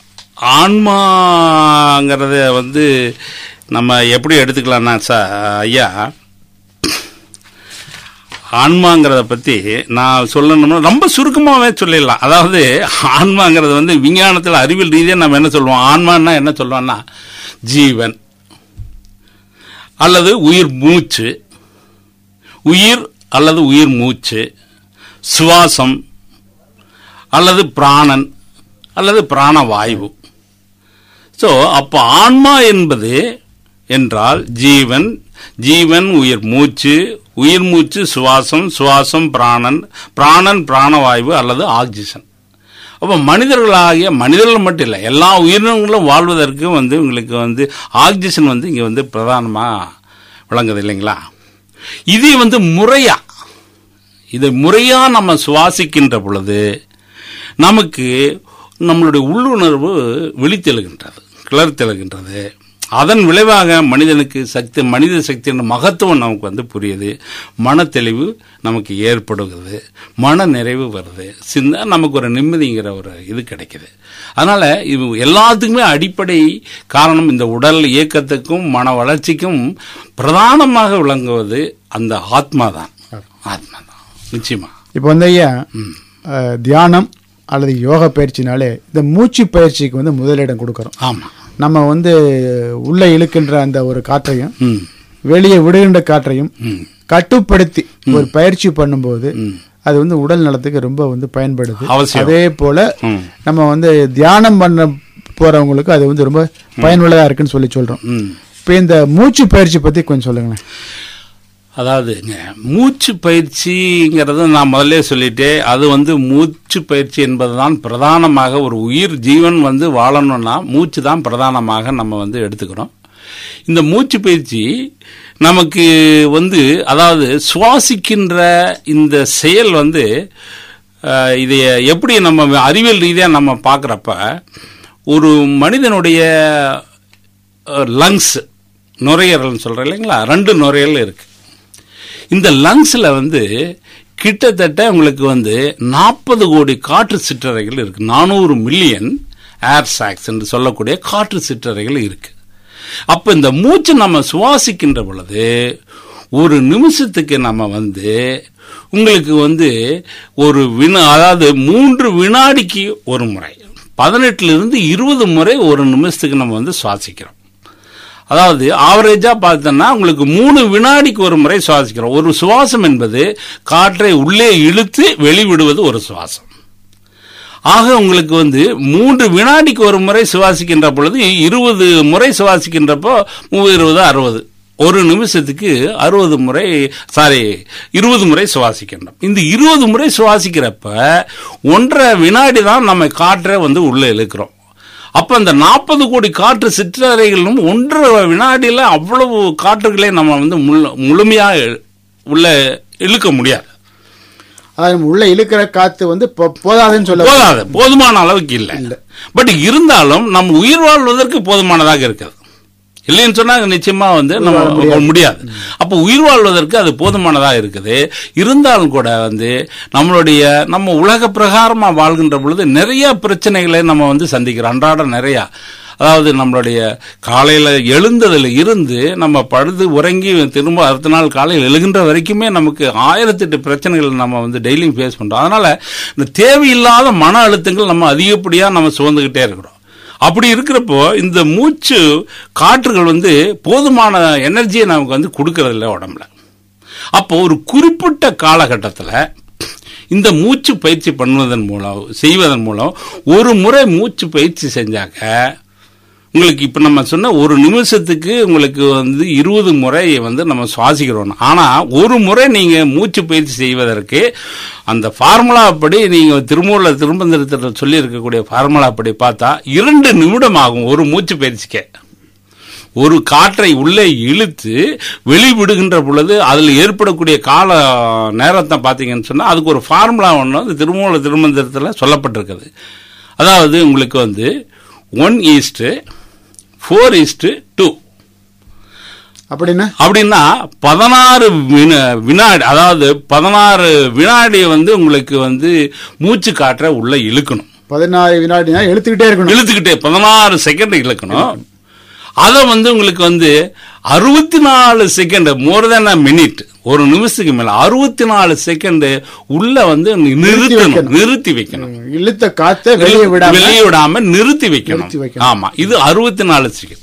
ஆன்மாங்கிறத வந்து நம்ம எப்படி எடுத்துக்கலாம்னா சார் ஐயா ஆன்மாங்கிறத பற்றி நான் சொல்லணும்னா ரொம்ப சுருக்கமாகவே சொல்லிடலாம் அதாவது ஆன்மாங்கிறது வந்து விஞ்ஞானத்தில் அறிவியல் ரீதியாக நம்ம என்ன சொல்லுவோம் ஆன்மான்னா என்ன சொல்லுவோம்னா ஜீவன் அல்லது உயிர் மூச்சு உயிர் அல்லது உயிர் மூச்சு சுவாசம் அல்லது பிராணன் அல்லது பிராணவாயு ஸோ அப்போ ஆன்மா என்பது என்றால் ஜீவன் ஜீவன் உயிர் மூச்சு உயிர் மூச்சு சுவாசம் சுவாசம் பிராணன் பிராணன் பிராணவாயு அல்லது ஆக்சிஜன் அப்போ மனிதர்களாகிய மனிதர்கள் மட்டும் இல்லை எல்லா உயிரினங்களும் வாழ்வதற்கு வந்து உங்களுக்கு வந்து ஆக்சிஜன் வந்து இங்கே வந்து பிரதானமாக விளங்குது இல்லைங்களா இது வந்து முறையா இதை முறையா நம்ம சுவாசிக்கின்ற பொழுது நமக்கு நம்மளுடைய உள்ளுணர்வு விழித்தெழுகின்றது கிளர்த்தெழுகின்றது அதன் விளைவாக மனிதனுக்கு சக்தி மனித சக்தியின் மகத்துவம் நமக்கு வந்து புரியுது மனத்தெளிவு நமக்கு ஏற்படுகிறது மன நிறைவு வருது சின்ன நமக்கு ஒரு நிம்மதிங்கிற ஒரு இது கிடைக்குது அதனால இது எல்லாத்துக்குமே அடிப்படை காரணம் இந்த உடல் இயக்கத்துக்கும் மன வளர்ச்சிக்கும் பிரதானமாக விளங்குவது அந்த ஆத்மா தான் ஆத்மா தான் நிச்சயமா இப்போ வந்து ஐயா அஹ், தியானம் அல்லது யோகா பயிற்சினாலே இந்த மூச்சு பயிற்சிக்கு வந்து முதலிடம் கொடுக்கறோம் ஆமா நம்ம வந்து உள்ள இழுக்கின்ற அந்த ஒரு காற்றையும் ம் வெளியே விடுகின்ற காற்றையும் ம் கட்டுப்படுத்தி ஒரு பயிற்சி பண்ணும்போது ம். அது வந்து உடல் நலத்துக்கு ரொம்ப வந்து பயன்படுது அவசியம். அதே போல ம். நம்ம வந்து தியானம் பண்ண போறவங்களுக்கு அது வந்து ரொம்ப பயனுள்ளதா இருக்குன்னு சொல்லி சொல்றோம் ம் இப்போ இந்த மூச்சு பயிற்சி பத்தி கொஞ்சம் சொல்லுங்களேன் அதாவதுங்க மூச்சு பயிற்சிங்கிறத நான் முதல்ல சொல்லிட்டேன் அது வந்து மூச்சு பயிற்சி என்பதுதான் பிரதானமாக ஒரு உயிர் ஜீவன் வந்து வாழணும்னா மூச்சு தான் பிரதானமாக நம்ம வந்து எடுத்துக்கிறோம் இந்த மூச்சு பயிற்சி நமக்கு வந்து அதாவது சுவாசிக்கின்ற இந்த செயல் வந்து அஹ், இதை எப்படி நம்ம அறிவியல் ரீதியாக நம்ம பார்க்குறப்ப ஒரு மனிதனுடைய லங்ஸ் நுரையீரல்னு சொல்கிறேன் இல்லைங்களா ரெண்டு நுரையீரல் இருக்கு இந்த லங்ஸ்ல வந்து கிட்டத்தட்ட உங்களுக்கு வந்து நாற்பது கோடி காற்று சிற்றறைகள் இருக்கு நானூறு மில்லியன் ஏர் சாக்ஸ் என்று சொல்லக்கூடிய காற்று சிற்றறைகள் இருக்கு அப்ப இந்த மூச்சு நம்ம சுவாசிக்கின்ற பொழுது ஒரு நிமிஷத்துக்கு நம்ம வந்து உங்களுக்கு வந்து ஒரு வினா அதாவது மூன்று வினாடிக்கு ஒரு முறை பதினெட்டுல இருந்து இருபது முறை ஒரு நிமிஷத்துக்கு நம்ம வந்து சுவாசிக்கிறோம் அதாவது ஆவரேஜா பார்த்தோம்னா உங்களுக்கு மூணு வினாடிக்கு ஒரு முறை சுவாசிக்கிறோம் ஒரு சுவாசம் என்பது காற்றை உள்ளே இழுத்து வெளிவிடுவது ஒரு சுவாசம் ஆக உங்களுக்கு வந்து மூன்று வினாடிக்கு ஒரு முறை சுவாசிக்கின்ற பொழுது இருபது முறை சுவாசிக்கின்றப்போ இருபது அறுபது ஒரு நிமிஷத்துக்கு அறுபது முறை சாரி இருபது முறை சுவாசிக்கின்றோம் இந்த இருபது முறை சுவாசிக்கிறப்ப ஒன்றரை வினாடி தான் நம்ம காற்றை வந்து உள்ளே இழுக்கிறோம் அப்ப அந்த நாற்பது கோடி காற்று சிற்றறைகளும் ஒன்றரை வினாடியில அவ்வளவு காற்றுகளை நம்ம வந்து முழு- முழுமையா உள்ள இழுக்க முடியாது அதாவது நம்ம உள்ள இழுக்கிற காத்து வந்து போ- போதாதுன்னு சொல்ல போதாது போதுமான அளவுக்கு இல்லை பட் இருந்தாலும் நம்ம உயிர் வாழ்வதற்கு போதுமானதாக இருக்குது இல்லைன்னு சொன்னா நிச்சயமா வந்து நம்ம முடியாது அப்போ உயிர் வாழ்வதற்கு அது போதுமானதாக இருக்குது இருந்தாலும் கூட வந்து நம்மளுடைய நம்ம உலக பிரகாரமா வாழ்கின்ற பொழுது நிறைய பிரச்சனைகளை நம்ம வந்து சந்திக்கிறோம் அன்றாட நிறைய அதாவது நம்மளுடைய காலையில எழுந்ததுல இருந்து நம்ம படுத்து உறங்கி திரும்ப அடுத்த நாள் காலையில் எழுகின்ற வரைக்குமே நமக்கு ஆயிரத்தெட்டு பிரச்சனைகள் நம்ம வந்து டெய்லியும் ஃபேஸ் பண்றோம் அதனால இந்த தேவையில்லாத மன அழுத்தங்கள் நம்ம அதிகப்படியா நம்ம சுமந்துகிட்டே இருக்கிறோம் அப்படி இருக்கிறப்போ இந்த மூச்சு காற்றுகள் வந்து போதுமான எனர்ஜியை நமக்கு வந்து கொடுக்கறதில்ல உடம்புல அப்போ ஒரு குறிப்பிட்ட காலகட்டத்தில் இந்த மூச்சு பயிற்சி பண்ணுவதன் மூலம் செய்வதன் மூலம் ஒரு முறை மூச்சு பயிற்சி செஞ்சாக்க உங்களுக்கு இப்போ நம்ம சொன்ன ஒரு நிமிஷத்துக்கு உங்களுக்கு வந்து இருபது முறை வந்து நம்ம சுவாசிக்கிறோம் ஆனால் ஒரு முறை நீங்கள் மூச்சு பயிற்சி செய்வதற்கு அந்த ஃபார்முலா படி நீங்கள் திருமூல திரும்பந்திரத்தில் சொல்லி இருக்கக்கூடிய ஃபார்முலா படி பார்த்தா இரண்டு நிமிடம் ஆகும் ஒரு மூச்சு பயிற்சிக்கு ஒரு காற்றை உள்ளே இழுத்து வெளிவிடுகின்ற பொழுது அதில் ஏற்படக்கூடிய கால நேரத்தை பார்த்தீங்கன்னு சொன்னா அதுக்கு ஒரு ஃபார்முலா ஒன்று வந்து திருமூல திருமந்திரத்தில் சொல்லப்பட்டிருக்குது அதாவது உங்களுக்கு வந்து one is to four is to two அப்படின்னா அப்படின்னா பதினாறு வினா- வினாடி அதாவது பதினாறு வினாடி வந்து உங்களுக்கு வந்து மூச்சு காற்றை உள்ள இழுக்கணும் பதினாறு வினாடினா எழுத்துக்கிட்டே இருக்கணும் இழுத்துக்கிட்டே பதினாறு செகண்ட் இழுக்கணும் அதை வந்து உங்களுக்கு வந்து அறுபத்தி நாலு second more than a minute ஒரு நிமிஷத்துக்கு மேல அறுபத்தி நாலு செகண்ட் உள்ள வந்து நிறுத்தணும் வைக்கணும். நிறுத்தி வைக்கணும் இழுத்த காத்த வெளியே விடாம வெளியே விடாம நிறுத்தி வைக்கணும் நிறுத்தி வைக்கணும். ஆமா இது அறுபத்தி நாலு செகண்ட்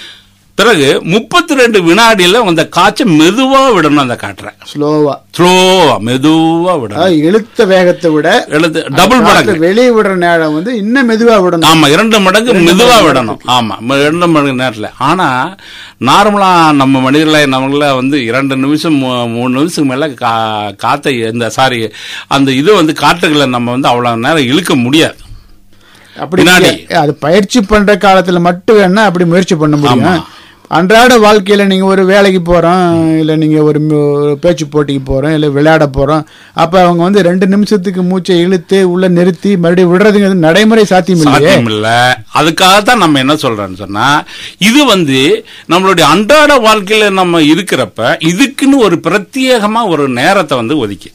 பிறகு முப்பத்தி ரெண்டு வினாடியில அந்த காய்ச்ச மெதுவா விடணும் அந்த காற்றை ஸ்லோவா ஸ்லோவா மெதுவா விடணும் அதாவது இழுத்த வேகத்தை விட எழுத்து டபுள் காற்று மடங்கு வெளியே விடுற நேரம் வந்து இன்னும் மெதுவா விடணும் ஆமா இரண்டு மடங்கு மெதுவா விடணும் ஆமா ம- இரண்டு மடங்கு நேரத்துல ஆனா நார்மலா நம்ம மனிதர்களை நம்மள வந்து இரண்டு நிமிஷம் மூ- மூணு நிமிஷத்துக்கு மேல கா- காத்தை இந்த சாரி அந்த இது வந்து காற்றுகளை நம்ம வந்து அவ்வளவு நேரம் இழுக்க முடியாது அப்படி வினாடி. இல்ல. அது பயிற்சி பண்ற காலத்துல மட்டும் வேணா அப்படி முயற்சி பண்ண முடியும் ஆமா. அன்றாட வாழ்க்கையில நீங்க ஒரு வேலைக்கு போறோம் இல்ல நீங்க ஒரு மு- ஒரு பேச்சு போட்டிக்கு போறோம் இல்ல விளையாட போறோம் அப்ப அவங்க வந்து ரெண்டு நிமிஷத்துக்கு மூச்சை இழுத்து உள்ள நிறுத்தி மறுபடியும் விடுறதுங்கிறது நடைமுறை சாத்தியம் இல்லையே சாத்தியம் இல்ல அதுக்காகத்தான் நம்ம என்ன சொல்றோம்னு சொன்னா இது வந்து நம்மளுடைய அன்றாட வாழ்க்கையில நம்ம இருக்கிறப்ப இதுக்குன்னு ஒரு பிரத்யேகமா ஒரு நேரத்தை வந்து ஒதுக்கி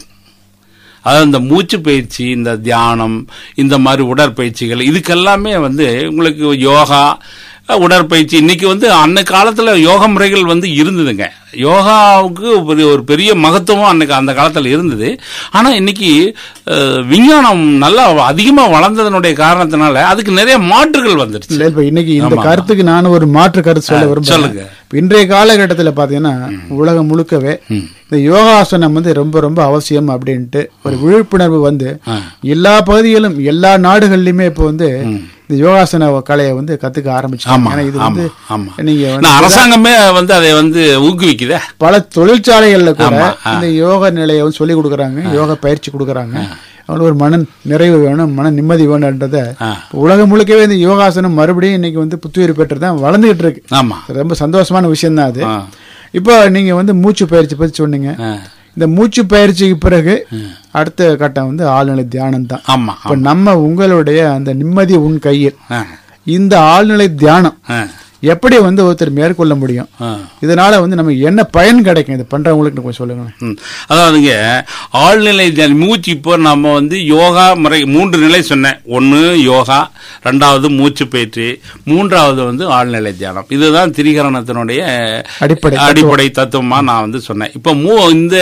அதாவது இந்த மூச்சு பயிற்சி இந்த தியானம் இந்த மாதிரி உடற்பயிற்சிகள் இதுக்கெல்லாமே வந்து உங்களுக்கு யோகா அஹ், உடற்பயிற்சி இன்னைக்கு வந்து அன்ன காலத்துல யோக முறைகள் வந்து இருந்ததுங்க யோகாவுக்கு ஒரு ஒரு பெரிய மகத்துவம் அன்னைக்கு அந்த காலத்துல இருந்தது ஆனா இன்னைக்கு அஹ், விஞ்ஞானம் நல்லா அதிகமா வளர்ந்ததனுடைய காரணத்தினால அதுக்கு நிறைய மாற்றுகள் வந்துருச்சு இல்ல இப்ப இன்னைக்கு இந்த ஆமா. கருத்துக்கு நானும் ஒரு மாற்று கருத்து சொல்ல விரும்புறேன் சொல்லுங்க. இப்ப இன்றைய காலகட்டத்துல பாத்தீங்கன்னா உலகம் முழுக்கவே இந்த யோகாசனம் வந்து ரொம்ப ரொம்ப அவசியம் அப்படின்ட்டு ஒரு விழிப்புணர்வு வந்து ஆ. எல்லா பகுதிகளும் எல்லா நாடுகள்லயுமே இப்ப வந்து இந்த யோகாசன கலையை வந்து கத்துக்க ஆமா ஆரம்பிச்சாங்க ஏன்னா இது ஆமா வந்து ஆமா நீங்க வந்து நான் அரசாங்கமே வந்து அதை வந்து ஊக்குவிக்குதே பல தொழிற்சாலைகள்ல கூட ஆமா, ஆ. இந்த யோக நிலையை வந்து சொல்லி கொடுக்குறாங்க யோகா பயிற்சி கொடுக்குறாங்க அவங்களுக்கு ஒரு மன நிறைவு வேணும் மன நிம்மதி வேணும்ன்றத ஆ. உலகம் முழுக்கவே இந்த யோகாசனம் மறுபடியும் இன்னைக்கு வந்து புத்துயிர் பெற்று தான் வளர்ந்துகிட்டு இருக்கு ஆமா ரொம்ப சந்தோஷமான விஷயம் தான் அது ஆ. இப்போ நீங்க வந்து மூச்சு பயிற்சி பத்தி சொன்னீங்க ஆ. இந்த மூச்சு பயிற்சிக்கு பிறகு அடுத்த கட்டம் வந்து ஆழ்நிலை தியானம் தான் ஆமா இப்ப நம்ம உங்களுடைய அந்த நிம்மதி உன் கையில் ஆ. இந்த ஆழ்நிலை தியானம் ஆ. எப்படி வந்து ஒருத்தர் மேற்கொள்ள முடியும் ஆ. இதனால வந்து நமக்கு என்ன பயன் கிடைக்கும் இது பண்றவங்களுக்கு கொஞ்சம் சொல்லுங்களேன் ம். அதாவதுங்க ஆழ்நிலை தியானம் மூச்சு இப்போ நம்ம வந்து யோகா முறை மூன்று நிலை சொன்னேன் ஒன்று யோகா ரெண்டாவது மூச்சு பயிற்சி மூன்றாவது வந்து ஆழ்நிலை தியானம் இதுதான் திரிகரணத்தினுடைய அடிப்படை அடிப்படை தத்துவமா நான் வந்து சொன்னேன் இப்போ மூ இந்த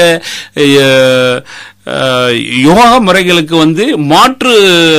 அஹ், அஹ், யோகா முறைகளுக்கு வந்து மாற்று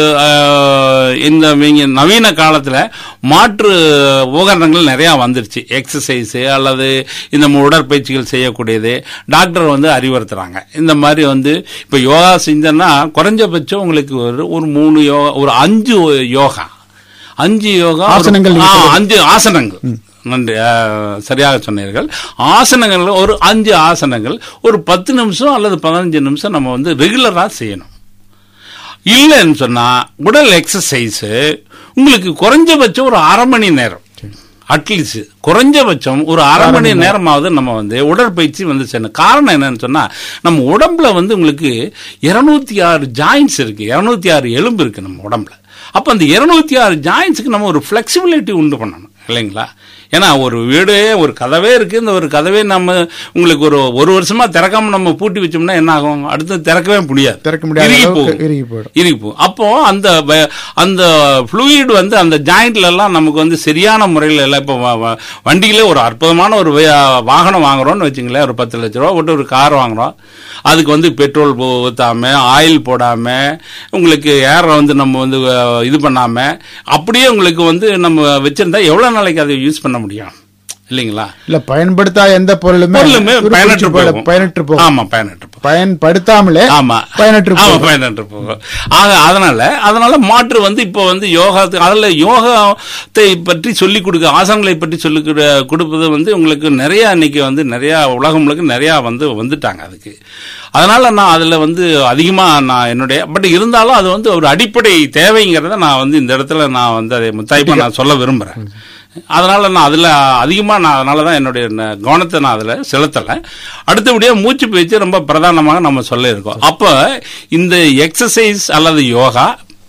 அஹ், இந்த இங்க நவீன காலத்துல மாற்று உபகரணங்கள் நிறைய வந்துருச்சு எக்ஸசைஸ் அல்லது இந்த ம- உடற்பயிற்சிகள் செய்யக்கூடியது டாக்டர் வந்து அறிவுறுத்துறாங்க இந்த மாதிரி வந்து இப்ப யோகா செஞ்சோன்னா குறைஞ்சபட்சம் உங்களுக்கு ஒரு ஒரு மூணு யோகா ஒரு அஞ்சு யோகா அஞ்சு யோகா ஒரு- ஆசனங்கள் ஆ, நீங்க அஞ்சு ஆசனங்கள் நன்றி ஆ, சரியாக சொன்னீர்கள் ஆசனங்கள் ஒரு அஞ்சு ஆசனங்கள் ஒரு பத்து நிமிஷம் அல்லது பதினஞ்சு நிமிஷம் நம்ம வந்து ரெகுலரா செய்யணும் இல்லைன்னு சொன்னா உடல் எக்ஸசைஸ் உங்களுக்கு குறைஞ்சபட்சம் ஒரு அரை மணி நேரம் அட்லீஸ்ட் குறைஞ்சபட்சம் ஒரு அரை மணி நேரமாவது நம்ம வந்து உடற்பயிற்சி வந்து செய்யணும் காரணம் என்னன்னு சொன்னா நம்ம உடம்புல வந்து உங்களுக்கு இருநூத்தி ஆறு ஜாயின்ஸ் இருக்கு இருநூத்தி ஆறு எலும்பு இருக்கு நம்ம உடம்புல அப்ப அந்த இருநூத்தி ஆறு ஜாயின்ஸுக்கு நம்ம ஒரு ஃபிளெக்சிபிலிட்டி உண்டு பண்ணணும் இல்லைங்களா ஏன்னா ஒரு வீடே ஒரு கதவே இருக்கு இந்த ஒரு கதவே நம்ம உங்களுக்கு ஒரு ஒரு வருஷமா திறக்காம நம்ம பூட்டி வச்சோம்னா என்ன ஆகும் அடுத்து திறக்கவே முடியாது திறக்க முடியாத இறுகி அளவுக்கு போகும். இறுகி போயிடும் இருக்கும் அப்போ அந்த வ- அந்த ஃப்ளூயிட் வந்து அந்த ஜாயிண்ட்ல எல்லாம் நமக்கு வந்து சரியான முறையில் எல்லாம் இப்போ வ- வ- வண்டியிலே ஒரு அற்புதமான ஒரு வே- வாகனம் வாங்குறோம்னு வச்சுங்களேன் ஒரு பத்து லட்ச ரூபா போட்டு ஒரு கார் வாங்குறோம் அதுக்கு வந்து பெட்ரோல் போ- ஊத்தாம ஆயில் போடாம உங்களுக்கு ஏர் வந்து நம்ம வந்து அஹ், இது பண்ணாம அப்படியே உங்களுக்கு வந்து நம்ம வச்சிருந்தா எவ்வளவு நாளைக்கு அதை யூஸ் பண்ண முடியும் இல்லைங்களா இல்ல பயன்படுத்தாத எந்த பொருளுமே பொருளுமே துருப்பிடிச்சு பயனற்று போயிடும். போகும் பயனற்று போகும் ஆமா பயனற்று போகும் பயன்படுத்தாமலே ஆமா பயனற்று ஆமா போகும் பயனற்று போகும் ஆக அதனால அதனால மாற்று வந்து இப்போ வந்து யோகா அதுல யோகத்தை பற்றி சொல்லிக் கொடுக்க ஆசனங்களை பற்றி சொல்லி கொடு- கொடுப்பது வந்து உங்களுக்கு நிறைய இன்னைக்கு வந்து நிறைய உலகம் முழுக்க நிறைய வந்து வந்துட்டாங்க அதுக்கு அதனால நான் அதுல வந்து அதிகமா நான் என்னுடைய பட் இருந்தாலும் அது வந்து ஒரு அடிப்படை தேவைங்கிறத நான் வந்து இந்த இடத்துல நான் வந்து அதை முத்தாய்ப்பா நான் சொல்ல விரும்புறேன் அதனால நான் அதில் அதிகமாக நான் அதனால தான் என்னுடைய ந- கவனத்தை நான் அதில் செலுத்தலை அடுத்தபடியாக மூச்சு பயிற்சி ரொம்ப பிரதானமாக நம்ம சொல்லியிருக்கோம் அப்போ இந்த எக்ஸசைஸ் அல்லது யோகா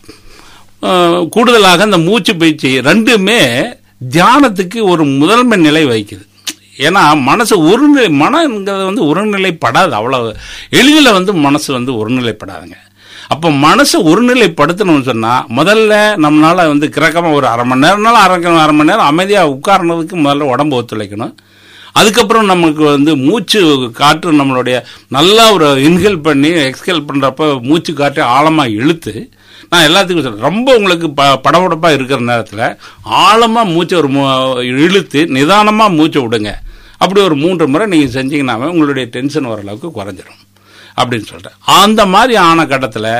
அஹ், கூடுதலாக இந்த மூச்சு பயிற்சி ரெண்டுமே தியானத்துக்கு ஒரு முதன்மை நிலை வைக்குது ஏன்னா மனசு ஒருநிலை மனங்கிறது வந்து ஒருநிலைப்படாது அவ்வளவு எளிதில் வந்து மனசு வந்து ஒருநிலைப்படாதுங்க அப்போ மனசை ஒருநிலைப்படுத்தணும்னு சொன்னால் முதல்ல நம்மளால வந்து கிறக்கமாக ஒரு அரை மணி நேரம்னாலும் அரை அரை மணி நேரம் அமைதியாக உட்கார்னதுக்கு முதல்ல உடம்பு ஒத்துழைக்கணும் அதுக்கப்புறம் நமக்கு வந்து மூச்சு காற்று நம்மளுடைய நல்லா ஒரு இன்ஹேல் பண்ணி எக்ஸ்ஹேல் பண்ணுறப்ப மூச்சு காற்றை ஆழமாக இழுத்து நான் எல்லாத்துக்கும் சொல்றேன் ரொம்ப உங்களுக்கு ப படபடப்பாக இருக்கிற நேரத்தில் ஆழமாக மூச்சை ஒரு மூ இழுத்து நிதானமாக மூச்சை விடுங்க அப்படி ஒரு மூன்று முறை நீங்கள் செஞ்சீங்கன்னாவே உங்களுடைய டென்ஷன் ஓரளவுக்கு குறைஞ்சிரும் அப்படின்னு சொல்கிறேன் அந்த மாதிரி ஆன கட்டத்தில்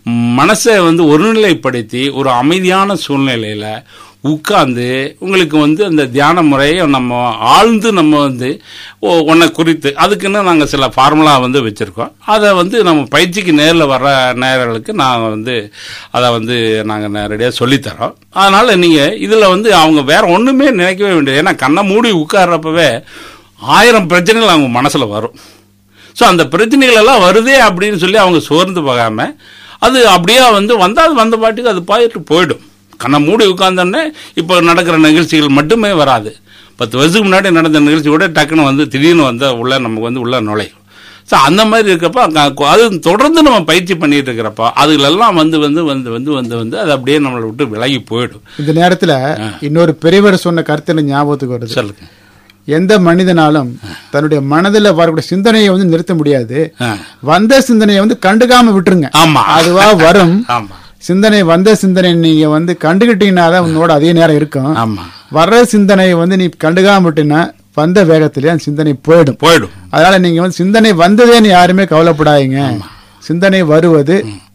மனசை வந்து ஒருநிலைப்படுத்தி ஒரு அமைதியான சூழ்நிலையில் உட்கார்ந்து உங்களுக்கு வந்து அந்த தியான முறையை நம்ம ஆழ்ந்து நம்ம வந்து ஒ- ஒன்றை குறித்து அதுக்குன்னு நாங்கள் சில ஃபார்முலா வந்து வச்சுருக்கோம் அதை வந்து நம்ம பயிற்சிக்கு நேரில் வர்ற நேரங்களுக்கு நாங்கள் வந்து அதை வந்து நாங்கள் நேரடியாக சொல்லித்தரோம் அதனால் நீங்கள் இதில் வந்து அவங்க வேற ஒன்றுமே நினைக்கவே வேண்டியது ஏன்னா கண்ணை மூடி உட்கார்றப்பவே ஆயிரம் பிரச்சனைகள் அவங்க மனசில் வரும் ஸோ அந்த பிரச்சனைகள் எல்லாம் வருதே அப்படின்னு சொல்லி அவங்க சோர்ந்து போகாம அது அப்படியே வந்து வந்தால் அது வந்த பாட்டுக்கு அது பாயிட்டு போயிடும் கண்ணை மூடி உட்கார்ந்தோடனே இப்போ நடக்கிற நிகழ்ச்சிகள் மட்டுமே வராது பத்து வருஷத்துக்கு முன்னாடி நடந்த நிகழ்ச்சி கூட டக்குன்னு வந்து திடீர்னு வந்து உள்ள நமக்கு வந்து உள்ள நுழையும் ஸோ அந்த மாதிரி இருக்கப்ப அங்க- அது தொடர்ந்து நம்ம பயிற்சி பண்ணிட்டு இருக்கிறப்ப அதுகளெல்லாம் வந்து வந்து வந்து வந்து வந்து வந்து அது அப்படியே நம்மளை விட்டு விலகி போயிடும் இந்த நேரத்துல இன்னொரு பெரியவர் சொன்ன கருத்து எனக்கு ஞாபகத்துக்கு வருது சொல்லுங்க எந்த மனிதனாலும் தன்னுடைய மனதில் வரக்கூடிய சிந்தனையை வந்து நிறுத்த முடியாது ஆ. வந்த சிந்தனையை வந்து கண்டுக்காம விட்டுருங்க ஆமா அதுவா வரும் ஆமா சிந்தனை வந்த சிந்தனை நீங்க வந்து கண்டுகிட்டீங்கன்னா தான் உன்னோட அதே நேரம் இருக்கும் ஆமா வர்ற சிந்தனையை வந்து நீ கண்டுக்காம விட்டீங்கன்னா வந்த வேகத்திலே அந்த சிந்தனை போயிடும் போயிடும் அதனால நீங்க வந்து சிந்தனை வந்ததேன்னு யாருமே கவலைப்படாதீங்க சிந்தனை வருவது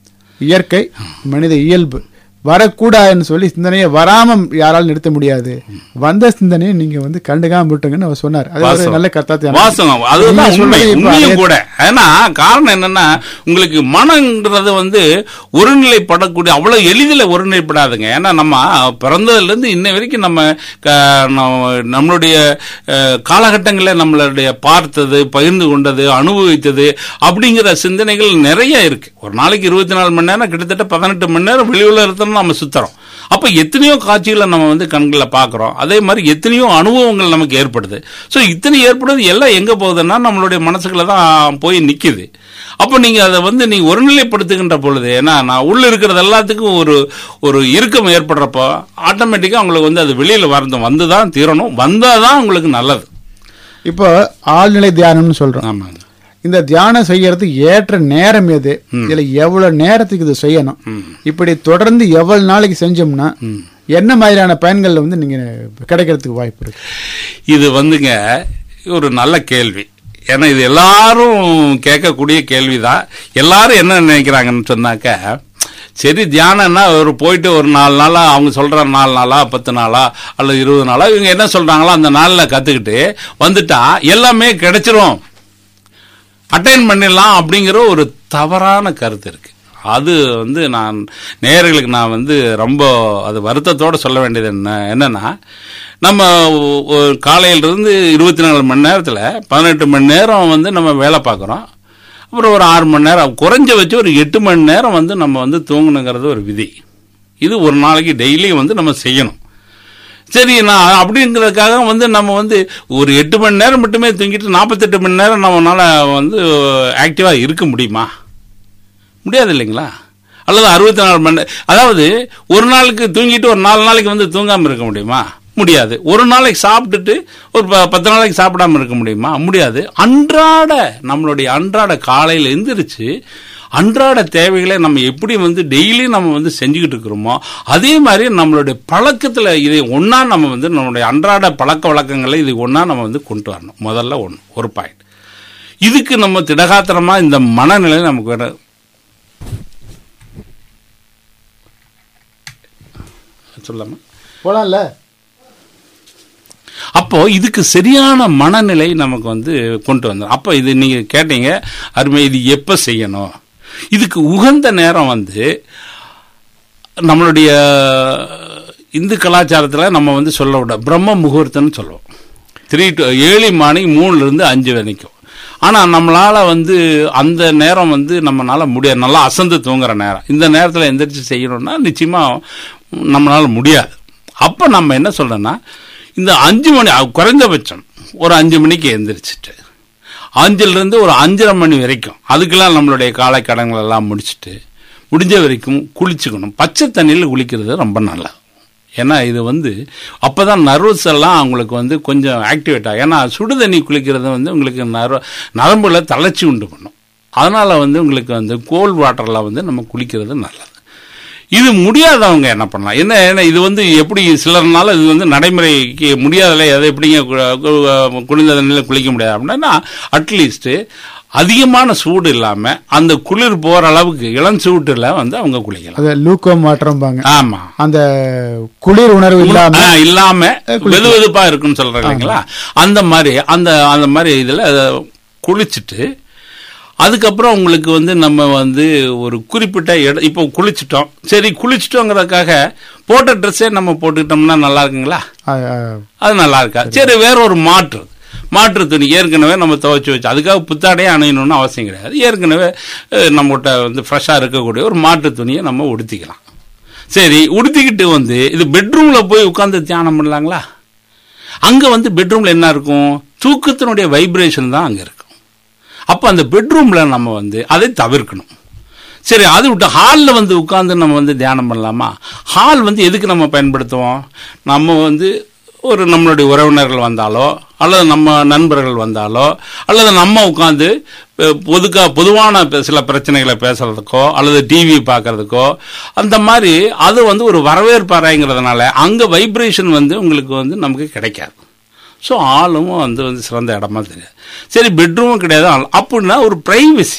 இயற்கை மனித இயல்பு வரக்கூடாதுன்னு சொல்லி சிந்தனையை வராம யாராலும் நிறுத்த முடியாது வந்த சிந்தனையை நீங்க வந்து கண்டுக்காம விட்டுங்கன்னு அவர் சொன்னார் அது ஒரு வாசம். நல்ல கத்தாத்தியம் வாசகம் அதுதான் நீங்க உண்மை சொல்றது இப்ப உண்மையும் அதே- கூட ஏன்னா காரணம் என்னன்னா உங்களுக்கு மனங்கிறது வந்து ஒருநிலைப்படக்கூடிய அவ்வளவு எளிதில் ஒருநிலைப்படாதுங்க ஏன்னா நம்ம பிறந்ததுல இருந்து இன்ன வரைக்கும் நம்ம க- நம்ம- நம்மளுடைய அஹ், காலகட்டங்களில் நம்மளுடைய பார்த்தது பகிர்ந்து கொண்டது அனுபவித்தது அப்படிங்கிற சிந்தனைகள் நிறைய இருக்கு ஒரு நாளைக்கு இருபத்தி நாலு மணி நேரம் கிட்டத்தட்ட பதினெட்டு மணி நேரம் வெளி உலகத்துல நம்ம சுத்துறோம் அப்ப எத்தனையோ காட்சிகளை நம்ம வந்து கண்களில் பார்க்குறோம் அதே மாதிரி எத்தனையோ அனுபவங்கள் நமக்கு ஏற்படுது ஸோ இத்தனை ஏற்படுறது எல்லாம் எங்கே போகுதுன்னா நம்மளுடைய மனசுக்குள்ள தான் போய் நிற்கிது அப்போ நீங்கள் அதை வந்து நீங்கள் ஒருநிலைப்படுத்துகின்ற பொழுது ஏன்னா நான் உள்ள இருக்கிறது எல்லாத்துக்கும் ஒரு ஒரு இறுக்கம் ஏற்படுறப்போ ஆட்டோமேட்டிக்காக உங்களுக்கு வந்து அது வெளியில் வரது வந்து தான் தீரணும் வந்தால் தான் உங்களுக்கு நல்லது இப்போ ஆழ்நிலை தியானம்னு சொல்றோம் ஆமாங்க இந்த தியானம் செய்யறது ஏற்ற நேரம் எது இதுல எவ்வளவு நேரத்துக்கு இது செய்யணும் இப்படி தொடர்ந்து எவ்வளவு நாளைக்கு செஞ்சோம்னா என்ன மாதிரியான பயன்கள் வந்து நீங்க கிடைக்கிறதுக்கு வாய்ப்பு இருக்கு இது வந்துங்க ஒரு நல்ல கேள்வி ஏன்னா இது எல்லாரும் கேட்கக்கூடிய கேள்விதான் எல்லாரும் என்ன நினைக்கிறாங்கன்னு சொன்னாக்க சரி தியானம்னா ஒரு போயிட்டு ஒரு நாலு நாளா அவங்க சொல்ற நாலு நாளா பத்து நாளா அல்லது இருபது நாளா இவங்க என்ன சொல்றாங்களோ அந்த நாளில் கத்துக்கிட்டு வந்துட்டா எல்லாமே கிடைச்சிரும் அட்டைன் பண்ணிடலாம் அப்படிங்கிற ஒரு தவறான கருத்து இருக்கு அது வந்து நான் நேயர்களுக்கு நான் வந்து ரொம்ப அது வருத்தத்தோட சொல்ல வேண்டியது என்ன என்னன்னா நம்ம ஒ- ஒரு காலையிலிருந்து இருபத்தி நாலு மணி நேரத்தில் பதினெட்டு மணி நேரம் வந்து நம்ம வேலை பார்க்குறோம் அப்புறம் ஒரு ஆறு மணி நேரம் குறைஞ்ச வச்சு ஒரு எட்டு மணி நேரம் வந்து நம்ம வந்து தூங்கணுங்கிறது ஒரு விதி இது ஒரு நாளைக்கு டெய்லியும் வந்து நம்ம செய்யணும் சரி நான் அப்படிங்கிறதுக்காக வந்து நம்ம வந்து ஒரு எட்டு மணி நேரம் மட்டுமே தூங்கிட்டு நாற்பத்தெட்டு மணி நேரம் நம்மளால வந்து ஆக்டிவாக இருக்க முடியுமா முடியாது இல்லைங்களா அல்லது அறுபத்தி நாலு மணி நே- அதாவது ஒரு நாளுக்கு தூங்கிட்டு ஒரு நாலு நாளைக்கு வந்து தூங்காமல் இருக்க முடியுமா முடியாது ஒரு நாளைக்கு சாப்பிட்டுட்டு ஒரு ப- பத்து நாளைக்கு சாப்பிடாம இருக்க முடியுமா முடியாது அன்றாட நம்மளுடைய அன்றாட காலையில் எந்திரிச்சு அன்றாட தேவைகளை நம்ம எப்படி வந்து டெய்லி நம்ம வந்து செஞ்சுக்கிட்டு இருக்கிறோமோ அதே மாதிரி நம்மளுடைய பழக்கத்தில் இதை ஒன்றா நம்ம வந்து நம்மளுடைய அன்றாட பழக்க வழக்கங்களை இது ஒன்றா நம்ம வந்து கொண்டு வரணும் முதல்ல ஒன்று ஒரு பாயிண்ட் இதுக்கு நம்ம திடகாத்திரமாக இந்த மனநிலை நமக்கு வேணும் சொல்லாமா போலாம்ல அப்போ இதுக்கு சரியான மனநிலை நமக்கு வந்து கொண்டு வந்தோம் அப்போ இது நீங்க கேட்டீங்க அருமை இது எப்ப செய்யணும் இதுக்கு உகந்த நேரம் வந்து நம்மளுடைய இந்து கலாச்சாரத்தில் நம்ம வந்து சொல்ல விட பிரம்ம முகூர்த்தம்னு சொல்லுவோம் த்ரீ டு ஏழு மார்னிங் மூணுலேருந்து அஞ்சு வரைக்கும் ஆனால் நம்மளால் வந்து அந்த நேரம் வந்து நம்மளால் முடியாது நல்லா அசந்து தூங்குற நேரம் இந்த நேரத்தில் எந்திரிச்சு செய்யணும்னா நிச்சயமாக நம்மளால் முடியாது அப்போ நம்ம என்ன சொல்கிறோன்னா இந்த அஞ்சு மணி குறைந்தபட்சம் ஒரு அஞ்சு மணிக்கு எந்திரிச்சிட்டு அஞ்சிலிருந்து ஒரு அஞ்சரை மணி வரைக்கும் அதுக்கெல்லாம் நம்மளுடைய காலை கடன்கள் எல்லாம் முடிச்சுட்டு முடிஞ்ச வரைக்கும் குளிச்சுக்கணும் பச்சை தண்ணியில் குளிக்கிறது ரொம்ப நல்லது ஏன்னா இது வந்து அப்போ தான் நர்வஸ் எல்லாம் அவங்களுக்கு வந்து கொஞ்சம் ஆக்டிவேட் ஆகும் ஏன்னா சுடு தண்ணி குளிக்கிறது வந்து உங்களுக்கு நர நரம்புல தளர்ச்சி உண்டு பண்ணும் அதனால் வந்து உங்களுக்கு வந்து கோல்ட் வாட்டரில் வந்து நம்ம குளிக்கிறது நல்லது இது முடியாதவங்க என்ன பண்ணலாம் என்ன ஏன்னா இது வந்து எப்படி சிலர்னால இது வந்து நடைமுறைக்கு முடியாதல எதை எப்படிங்க குளிர்ந்த தண்ணியில் குளிக்க முடியாது அப்படின்னா அட்லீஸ்ட்டு அதிகமான சூடு இல்லாம அந்த குளிர் போற அளவுக்கு இளம் சூட்டுல வந்து அவங்க குளிக்கலாம் அது லூக்கோம் வாட்டம்பாங்க ஆமா அந்த குளிர் உணர்வு இல்லாம ஆ, இல்லாம வெது வெதுப்பா இருக்குன்னு சொல்றேன் இல்லைங்களா அந்த மாதிரி அந்த அந்த மாதிரி இதுல அத குளிச்சுட்டு அதுக்கப்புறம் உங்களுக்கு வந்து நம்ம வந்து ஒரு குறிப்பிட்ட இடம் இப்போ குளிச்சிட்டோம் சரி குளிச்சிட்டோங்கிறதுக்காக போட்ட ட்ரெஸ்ஸே நம்ம போட்டுக்கிட்டோம்னா நல்லா இருக்குங்களா அஹ், அஹ், அது நல்லா இருக்கா சரி வேற ஒரு மாற்று மாற்று துணி ஏற்கனவே நம்ம துவைச்சு வச்சு அதுக்காக புத்தாடையே அணியணும்னு அவசியம் கிடையாது ஏற்கனவே அஹ், நம்மகிட்ட வந்து ஃப்ரெஷ்ஷாக இருக்கக்கூடிய ஒரு மாற்று துணியை நம்ம உடுத்திக்கலாம் சரி உடுத்திக்கிட்டு வந்து இது பெட்ரூமில் போய் உட்காந்து தியானம் பண்ணலாங்களா அங்கே வந்து பெட்ரூமில் என்ன இருக்கும் தூக்கத்தினுடைய வைப்ரேஷன் தான் அங்கே இருக்கும் அப்போ அந்த பெட்ரூமில் நம்ம வந்து அதை தவிர்க்கணும் சரி அது விட்டு ஹாலில் வந்து உட்காந்து நம்ம வந்து தியானம் பண்ணலாமா ஹால் வந்து எதுக்கு நம்ம பயன்படுத்துவோம் நம்ம வந்து ஒரு நம்மளுடைய உறவினர்கள் வந்தாலோ அல்லது நம்ம நண்பர்கள் வந்தாலோ அல்லது நம்ம உட்காந்து பொதுக்கா பொதுவான ப- சில பிரச்சனைகளை பேசுறதுக்கோ அல்லது டிவி பார்க்கறதுக்கோ அந்த மாதிரி அது வந்து ஒரு வரவேற்பறைங்கிறதுனால அங்கே வைப்ரேஷன் வந்து உங்களுக்கு வந்து நமக்கு கிடைக்காது ஸோ ஆளும் வந்து வந்து சிறந்த இடமா தெரியாது சரி பெட்ரூமும் கிடையாது ஆள். அப்படின்னா ஒரு ப்ரைவசி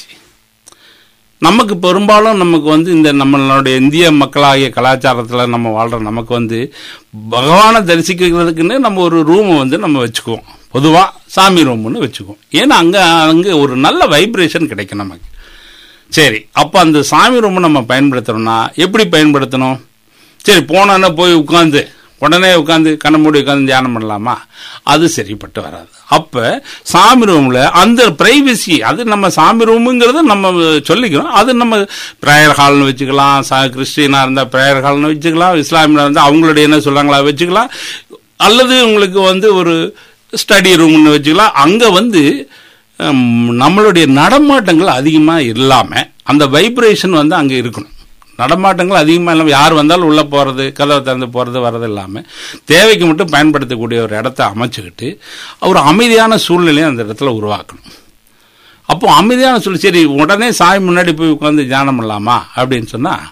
நமக்கு பெரும்பாலும் நமக்கு வந்து இந்த நம்மளுடைய இந்திய மக்களாகிய கலாச்சாரத்தில் நம்ம வாழ்கிற நமக்கு வந்து பகவானை தரிசிக்கிறதுக்குன்னு நம்ம ஒரு ரூமை வந்து நம்ம வச்சுக்குவோம் பொதுவாக சாமி ரூம்னு வச்சுக்குவோம் ஏன்னா அங்கே அங்கே ஒரு நல்ல வைப்ரேஷன் கிடைக்கும் நமக்கு சரி அப்போ அந்த சாமி ரூமை நம்ம பயன்படுத்துறோம்னா எப்படி பயன்படுத்தணும் சரி போனோன்னே போய் உட்காந்து உடனே உட்காந்து கண்ண மூடி உட்காந்து தியானம் பண்ணலாமா அது சரிப்பட்டு வராது அப்போ சாமி ரூமில் அந்த பிரைவசி அது நம்ம சாமி ரூமுங்கிறத நம்ம சொல்லிக்கிறோம் அது நம்ம ப்ரேயர் ஹால்னு வச்சுக்கலாம் ச கிறிஸ்டினாக இருந்தால் ப்ரேயர் ஹால்னு வச்சுக்கலாம் இஸ்லாமியில் இருந்தால் அவங்களுடைய என்ன சொல்கிறாங்களா வச்சுக்கலாம் அல்லது உங்களுக்கு வந்து ஒரு ஸ்டடி ரூம்னு வச்சுக்கலாம் அங்கே வந்து ஹம், நம்மளுடைய நடமாட்டங்கள் அதிகமாக இல்லாமல் அந்த வைப்ரேஷன் வந்து அங்கே இருக்கணும் நடமாட்டங்கள் அதிகமாக இல்லாமல் யார் வந்தாலும் உள்ளே போகிறது கதவை திறந்து போகிறது வர்றது இல்லாமல் தேவைக்கு மட்டும் பயன்படுத்தக்கூடிய ஒரு இடத்த அமைச்சுக்கிட்டு ஒரு அமைதியான சூழ்நிலையை அந்த இடத்துல உருவாக்கணும் அப்போ அமைதியான சூழ்நிலை சரி உடனே சாமி முன்னாடி போய் உட்காந்து தியானம் பண்ணலாமா அப்படின்னு சொன்னால்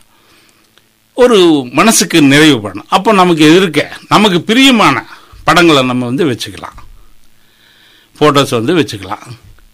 ஒரு மனசுக்கு நிறைவு பண்ணணும் அப்போ நமக்கு எதிர்க்க நமக்கு பிரியமான படங்களை நம்ம வந்து வச்சுக்கலாம் ஃபோட்டோஸ் வந்து வச்சுக்கலாம்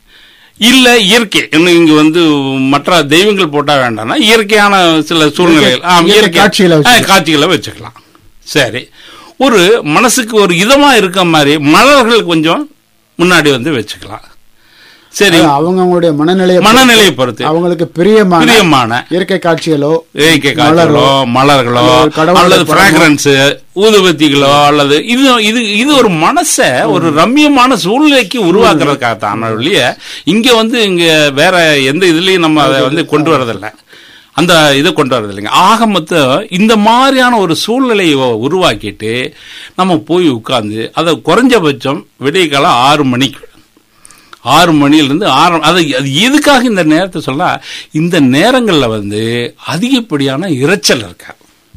இல்லை இயற்கை இன்னும் இங்கே வந்து மற்ற தெய்வங்கள் போட்டால் வேண்டாம்னா இயற்கையான சில சூழ்நிலைகள் ஆ, இயற்கை இயற்கை காட்சிகளை ஆ, வச்சுக்கலாம். காட்சிகளை வச்சுக்கலாம் சரி ஒரு மனசுக்கு ஒரு இதமா இருக்க மாதிரி மலர்கள் கொஞ்சம் முன்னாடி வந்து வச்சுக்கலாம் சரி அவங்க அவங்களுடைய மனநிலையை மனநிலையை பொறுத்து அவங்களுக்கு பிரியமான பிரியமான இயற்கை காட்சிகளோ இயற்கை காட்சிகளோ மலர்களோ அல்லது கடவுளுடைய அல்லது படமோ. பிராக்ரன்ஸ் ஊதுபத்திகளோ அல்லது இது இது இது ஒரு மனசை ஒரு ரம்மியமான சூழ்நிலைக்கு உருவாக்குறதுக்காக தான் ஒழிய இங்க வந்து இங்க வேற எந்த இதுலயும் நம்ம அதை வந்து கொண்டு வரதில்லை அந்த இதை கொண்டு வரதில்லைங்க ஆக மொத்தம் இந்த மாதிரியான ஒரு சூழ்நிலையை உருவாக்கிட்டு நம்ம போய் உட்கார்ந்து அதை குறைஞ்சபட்சம் விடிய காலம் ஆறு மணிக்கு ஆறு மணியிலிருந்து ஆறு அது அது எதுக்காக இந்த நேரத்தை சொல்ல இந்த நேரங்களில் வந்து அதிகப்படியான இரைச்சல் இருக்காது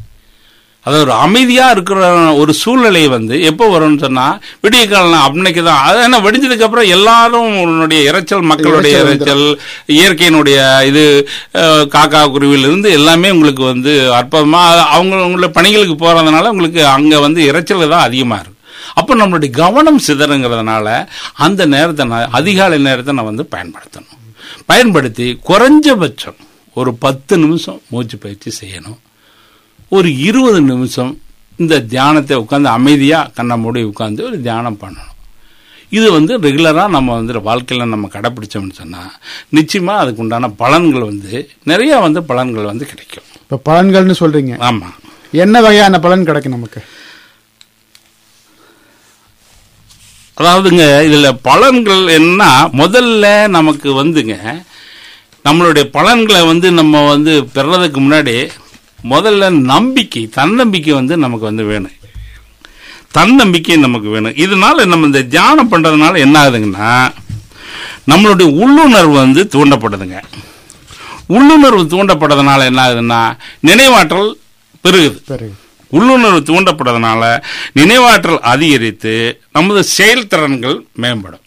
அது ஒரு அமைதியா இருக்கிற ஒரு சூழ்நிலை வந்து எப்போ வரும்னு சொன்னா விடிய காலம் அன்னைக்கு தான் அது என்ன வெடிஞ்சதுக்கு அப்புறம் எல்லாரும் உன்னுடைய இரைச்சல் மக்களுடைய இரைச்சல் இரைச்சல் இயற்கையினுடைய இது அஹ், காக்கா குருவிலிருந்து எல்லாமே உங்களுக்கு வந்து அற்புதமா அவங்க அவங்களோட பணிகளுக்கு போறதுனால உங்களுக்கு அங்க வந்து இரைச்சல் தான் அதிகமா இருக்கும் அப்போ நம்மளுடைய கவனம் சிதறுங்கிறதுனால அந்த நேரத்தை நான் அதிகாலை நேரத்தை நான் வந்து பயன்படுத்தணும் பயன்படுத்தி குறைஞ்சபட்சம் ஒரு பத்து நிமிஷம் மூச்சு பயிற்சி செய்யணும் ஒரு இருபது நிமிஷம் இந்த தியானத்தை உட்காந்து அமைதியாக கண்ணை மூடி உட்காந்து ஒரு தியானம் பண்ணணும் இது வந்து ரெகுலராக நம்ம வந்து வாழ்க்கையில் நம்ம கடைப்பிடிச்சோம்னு சொன்னால் நிச்சயமாக அதுக்கு உண்டான பலன்கள் வந்து நிறைய வந்து பலன்கள் வந்து கிடைக்கும் இப்ப பலன்கள்னு சொல்றீங்க ஆமாம் என்ன வகையான பலன் கிடைக்கும் நமக்கு அதாவதுங்க இதுல பலன்கள் என்ன முதல்ல நமக்கு வந்துங்க நம்மளுடைய பலன்களை வந்து நம்ம வந்து பெறதுக்கு முன்னாடி முதல்ல நம்பிக்கை தன்னம்பிக்கை வந்து நமக்கு வந்து வேணும் தன்னம்பிக்கை நமக்கு வேணும் இதனால நம்ம இந்த தியானம் பண்றதுனால என்ன ஆகுதுங்கன்னா நம்மளுடைய உள்ளுணர்வு வந்து தூண்டப்படுதுங்க உள்ளுணர்வு தூண்டப்படுறதுனால என்ன ஆகுதுன்னா நினைவாற்றல் பெருகுது பிறகு உள்ளுணர்வு தூண்டப்படுறதுனால நினைவாற்றல் அதிகரித்து நமது செயல்திறன்கள் மேம்படும்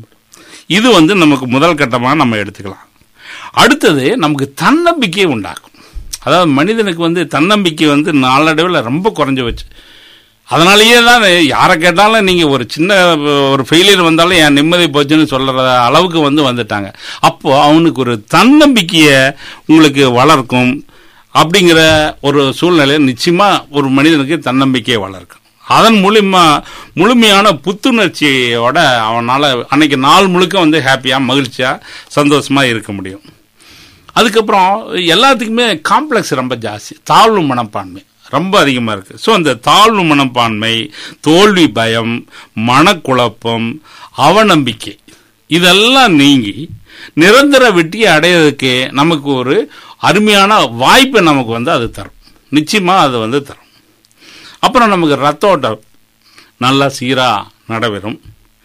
இது வந்து நமக்கு முதல் கட்டமாக நம்ம எடுத்துக்கலாம் அடுத்தது நமக்கு தன்னம்பிக்கையை உண்டாக்கும் அதாவது மனிதனுக்கு வந்து தன்னம்பிக்கை வந்து நாளடைவில் ரொம்ப குறைஞ்சு வச்சு அதனாலேயே தான் யாரை கேட்டாலும் நீங்கள் ஒரு சின்ன ஒரு ஃபெயிலியர் வந்தாலும் என் நிம்மதி போச்சுன்னு சொல்கிற அளவுக்கு வந்து வந்துட்டாங்க அப்போது அவனுக்கு ஒரு தன்னம்பிக்கையை உங்களுக்கு வளர்க்கும் அப்படிங்கிற ஒரு சூழ்நிலை நிச்சயமாக ஒரு மனிதனுக்கு தன்னம்பிக்கையை வளர்க்கும் அதன் மூலியமா முழுமையான புத்துணர்ச்சியோட அவனால் அன்னைக்கு நாள் முழுக்க வந்து ஹாப்பியாக மகிழ்ச்சியாக சந்தோஷமாக இருக்க முடியும் அதுக்கப்புறம் எல்லாத்துக்குமே காம்ப்ளெக்ஸ் ரொம்ப ஜாஸ்தி தாழ்வு மனப்பான்மை ரொம்ப அதிகமாக இருக்குது ஸோ அந்த தாழ்வு மனப்பான்மை தோல்வி பயம் மனக்குழப்பம் அவநம்பிக்கை இதெல்லாம் நீங்கி நிரந்தர வெற்றியை அடையிறதுக்கு நமக்கு ஒரு அருமையான வாய்ப்பை நமக்கு வந்து அது தரும் நிச்சயமாக அது வந்து தரும் அப்புறம் நமக்கு ரத்த ஓட்டம் நல்லா சீராக நடைபெறும்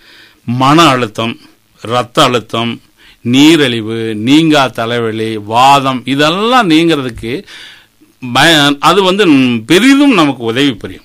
மன அழுத்தம் இரத்த அழுத்தம் நீரழிவு நீங்கா தலைவலி வாதம் இதெல்லாம் நீங்கிறதுக்கு பய அது வந்து பெரிதும் நமக்கு உதவி புரியும்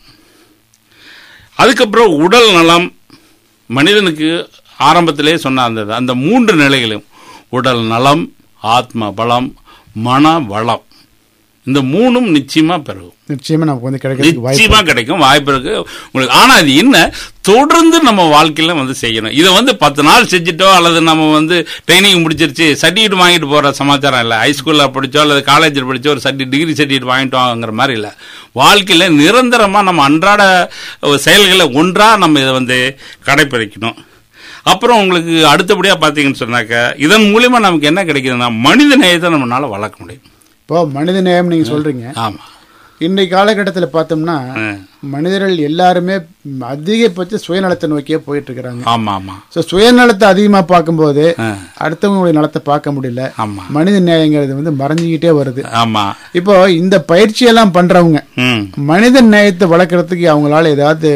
அதுக்கப்புறம் உடல் நலம் மனிதனுக்கு ஆரம்பத்திலே சொன்ன அந்த அந்த மூன்று நிலைகளும் உடல் நலம் ஆத்ம பலம் மன வளம் இந்த மூணும் நிச்சயமா பெருகும் நிச்சயமா நமக்கு வந்து கிடைக்கிறதுக்கு வாய்ப்பு நிச்சயமா கிடைக்கும் வாய்ப்பு இருக்கு உங்களுக்கு ஆனா அது என்ன தொடர்ந்து நம்ம வாழ்க்கையில வந்து செய்யணும் இதை வந்து பத்து நாள் செஞ்சுட்டோ அல்லது நம்ம வந்து ட்ரைனிங் முடிச்சிருச்சு சர்டிஃபிகேட் வாங்கிட்டு போற சமாச்சாரம் இல்லை ஹைஸ்கூல்ல படிச்சோ அல்லது காலேஜில் படிச்சோ ஒரு சர்டி டிகிரி சர்டிஃபிகேட் வாங்கிட்டோங்கிற மாதிரி இல்லை வாழ்க்கையில நிரந்தரமா நம்ம அன்றாட செயல்களை ஒன்றா நம்ம இதை வந்து கடைப்பிடிக்கணும் அப்புறம் உங்களுக்கு அடுத்தபடியா பாத்தீங்கன்னு சொன்னாக்க இதன் மூலியமா நமக்கு என்ன கிடைக்குதுன்னா மனித நேயத்தை நம்மளால வளர்க்க முடியும் இப்போ மனித நேயம் நீங்க சொல்றீங்க ஆமா இன்றைய காலகட்டத்தில் பார்த்தோம்னா ஆ. மனிதர்கள் எல்லாருமே அதிகபட்ச சுயநலத்தை நோக்கியே போயிட்டு இருக்கிறாங்க ஆமா ஆமா ஸோ சுயநலத்தை அதிகமா பார்க்கும்போது ஆ, அடுத்தவங்களுடைய நலத்தை பார்க்க முடியல ஆமா மனித நேயங்கிறது வந்து மறைஞ்சிக்கிட்டே வருது ஆமா இப்போ இந்த பயிற்சியெல்லாம் பண்றவங்க ம் மனித நேயத்தை வளர்க்கறதுக்கு அவங்களால ஏதாவது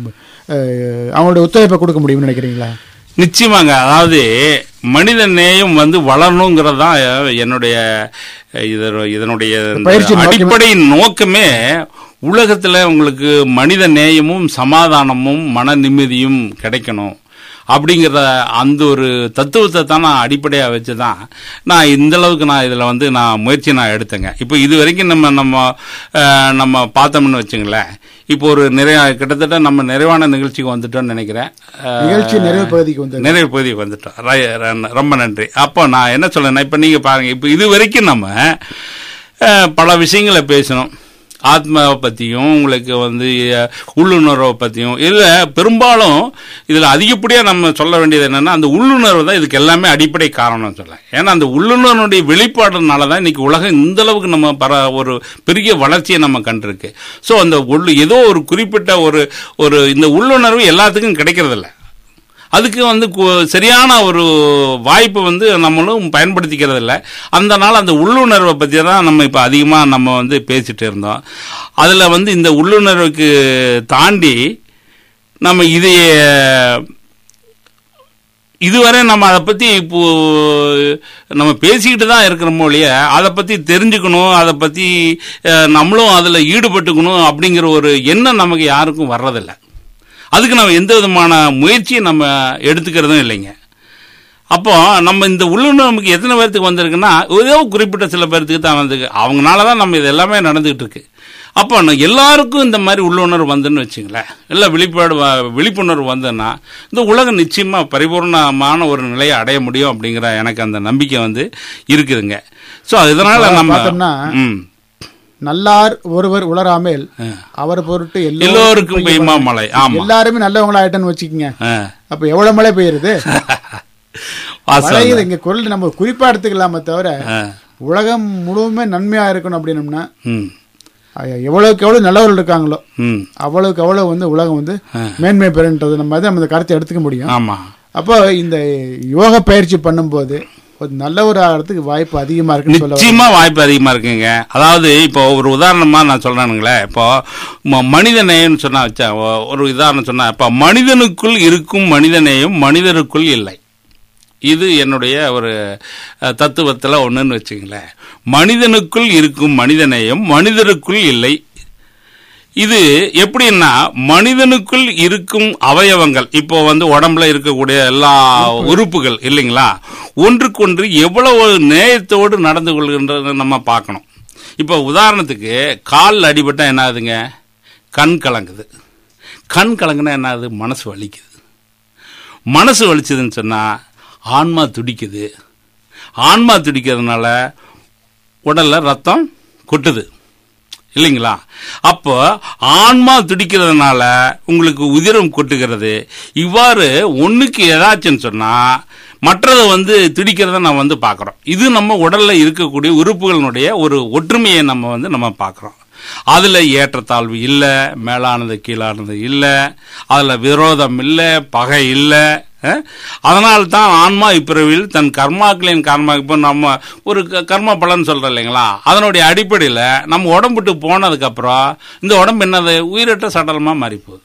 அஹ், அவங்களுடைய ஒத்துழைப்பை கொடுக்க முடியும்னு நினைக்கிறீங்களா நிச்சயமாங்க அதாவது மனித நேயம் வந்து வளரணுங்கிறது தான் என்னுடைய இதனு- இதனுடைய இந்த பயிற்சி நோக்கமே. அடிப்படை நோக்கமே உலகத்துல உங்களுக்கு மனித நேயமும் சமாதானமும் மன நிம்மதியும் கிடைக்கணும் அப்படிங்கிற அந்த ஒரு தத்துவத்தை தான் நான் அடிப்படையாக வச்சு தான் நான் இந்த அளவுக்கு நான் இதில் வந்து நான் முயற்சி நான் எடுத்தேங்க இப்போ இது வரைக்கும் நம்ம நம்ம அஹ், நம்ம பார்த்தோம்னு வச்சுங்களேன் இப்போ ஒரு நிறைய கிட்டத்தட்ட நம்ம நிறைவான நிகழ்ச்சிக்கு வந்துட்டோம்னு நினைக்கிறேன் அஹ், நிகழ்ச்சி நிறைவு பகுதிக்கு வந்து நிறைவு பகுதிக்கு வந்துட்டோம் ரை- ர- ரொம்ப நன்றி அப்போ நான் என்ன சொல்றேன்னா இப்போ நீங்க பாருங்க இப்போ இது வரைக்கும் நம்ம அஹ், பல விஷயங்களை பேசணும் ஆத்மாவை பற்றியும் உங்களுக்கு வந்து அஹ், உள்ளுணர்வை பற்றியும் இதில் பெரும்பாலும் இதில் அதிகப்படியாக நம்ம சொல்ல வேண்டியது என்னன்னா அந்த உள்ளுணர்வு தான் இதுக்கு எல்லாமே அடிப்படை காரணம்னு சொல்லலாம் ஏன்னா அந்த உள்ளுணர்வுடைய வெளிப்பாடுனால தான் இன்னைக்கு உலகம் இந்த அளவுக்கு நம்ம பர ஒரு பெரிய வளர்ச்சியை நம்ம கண்டிருக்கு ஸோ அந்த உள்ளு ஏதோ ஒரு குறிப்பிட்ட ஒரு ஒரு இந்த உள்ளுணர்வு எல்லாத்துக்கும் கிடைக்கிறதில்ல அதுக்கு வந்து கு- சரியான ஒரு வாய்ப்பு வந்து நம்மளும் பயன்படுத்திக்கிறது இல்லை அந்த நாள் அந்த உள்ளுணர்வை பற்றி தான் நம்ம இப்போ அதிகமாக நம்ம வந்து பேசிட்டு இருந்தோம் அதில் வந்து இந்த உள்ளுணர்வுக்கு தாண்டி நம்ம இதைய இதுவரை நம்ம அதை பற்றி இப்போ நம்ம பேசிக்கிட்டு தான் இருக்கிறோமோ ஒழிய அதை பற்றி தெரிஞ்சுக்கணும் அதை பற்றி அஹ், நம்மளும் அதில் ஈடுபட்டுக்கணும் அப்படிங்கிற ஒரு எண்ணம் நமக்கு யாருக்கும் வர்றதில்லை அதுக்கு நம்ம எந்த விதமான முயற்சியும் நம்ம எடுத்துக்கிறதும் இல்லைங்க அப்போ நம்ம இந்த உள்ளுணர்வு நமக்கு எத்தனை பேர்த்துக்கு வந்திருக்குன்னா ஏதோ குறிப்பிட்ட சில பேர்த்துக்கு தான் வந்திருக்கு அவங்கனால தான் நம்ம இது எல்லாமே நடந்துகிட்டு இருக்கு அப்போ நான் எல்லாருக்கும் இந்த மாதிரி உள்ளுணர்வு வந்துன்னு வச்சுங்களேன் இல்லை விழிப்பாடு வ- விழிப்புணர்வு வந்ததுன்னா இந்த உலகம் நிச்சயமாக பரிபூர்ணமான ஒரு நிலையை அடைய முடியும் அப்படிங்கிற எனக்கு அந்த நம்பிக்கை வந்து இருக்குதுங்க ஸோ இதனால இப்ப நம்ம பார்த்தோம்னா, ம் நல்லார் ஒருவர் உளராமல் அவர் பொருட்டு எல்லோருக்கும் பெய்யுமா மழை ஆமா எல்லாருமே நல்லவங்களா ஆயிட்டோன்னு வச்சுக்கோங்க ஆ. அப்ப எவ்வளவு மழை பெய்யுறது வாசம் மழை இங்க குரல் நம்ம குறிப்பா எடுத்துக்கலாமே தவிர ஆ. உலகம் முழுவதுமே நன்மையா இருக்கணும் அப்படின்னம்னா ம் அஹ், எவ்வளவுக்கு எவ்வளவு நல்லவர்கள் இருக்காங்களோ ம் அவ்வளவுக்கு அவ்வளவு வந்து உலகம் வந்து மேன்மை பெறுன்றது நம்ம தான் அந்த கருத்தை எடுத்துக்க முடியும் ஆமா அப்போ இந்த யோக பயிற்சி பண்ணும்போது ஒரு நல்லவர் ஆகிறதுக்கு வாய்ப்பு அதிகமா இருக்குன்னு சொல்ல வரேன். நிச்சயமா வாய்ப்பு அதிகமா இருக்குங்க அதாவது இப்போ ஒரு உதாரணமா நான் சொல்றேனுங்களே இப்போ ம- மனிதநேயம்னு சொன்னா வச்சா ஒ- ஒரு உதாரணம் சொன்னா இப்போ மனிதனுக்குள் இருக்கும் மனிதநேயம் மனிதருக்குள் இல்லை இது என்னுடைய ஒரு அஹ், தத்துவத்துல ஒண்ணுன்னு வச்சுங்களேன் மனிதனுக்குள் இருக்கும் மனிதநேயம் மனிதருக்குள் இல்லை இது எப்படின்னா மனிதனுக்குள் இருக்கும் அவயவங்கள் இப்போ வந்து உடம்புல இருக்கக்கூடிய எல்லா உறுப்புகள் இல்லைங்களா ஒன்றுக்கொன்று எவ்வளவு நேயத்தோடு நடந்து கொள்கின்றதை நம்ம பார்க்கணும் இப்போ உதாரணத்துக்கு கால் அடிபட்டா என்ன ஆகுதுங்க கண் கலங்குது கண் கலங்குனா என்ன ஆகுது மனசு வலிக்குது மனசு வலிச்சதுன்னு சொன்னா ஆன்மா துடிக்குது ஆன்மா துடிக்கிறதுனால உடல்ல ரத்தம் கொட்டுது இல்லைங்களா அப்போ ஆன்மா துடிக்கிறதுனால உங்களுக்கு உதிரம் கொட்டுகிறது இவ்வாறு ஒண்ணுக்கு ஏதாச்சுன்னு சொன்னா மற்றதை வந்து துடிக்கிறத நம்ம வந்து பார்க்குறோம் இது நம்ம உடல்ல இருக்கக்கூடிய உறுப்புகளினுடைய ஒரு ஒற்றுமையை நம்ம வந்து நம்ம பார்க்குறோம் அதுல ஏற்றத்தாழ்வு இல்லை மேலானது கீழானது இல்லை அதுல விரோதம் இல்லை பகை இல்லை அதனால தான் ஆன்மா இப்பிறவில் தன் கர்மாக்களின் கர்மா இப்போ நம்ம ஒரு க- கர்ம பலன் சொல்றோம் இல்லைங்களா அதனுடைய அடிப்படையில் நம்ம உடம்புட்டு போனதுக்கு அப்புறம் இந்த உடம்பு என்னது உயிரற்ற சடலமா மாறி போகுது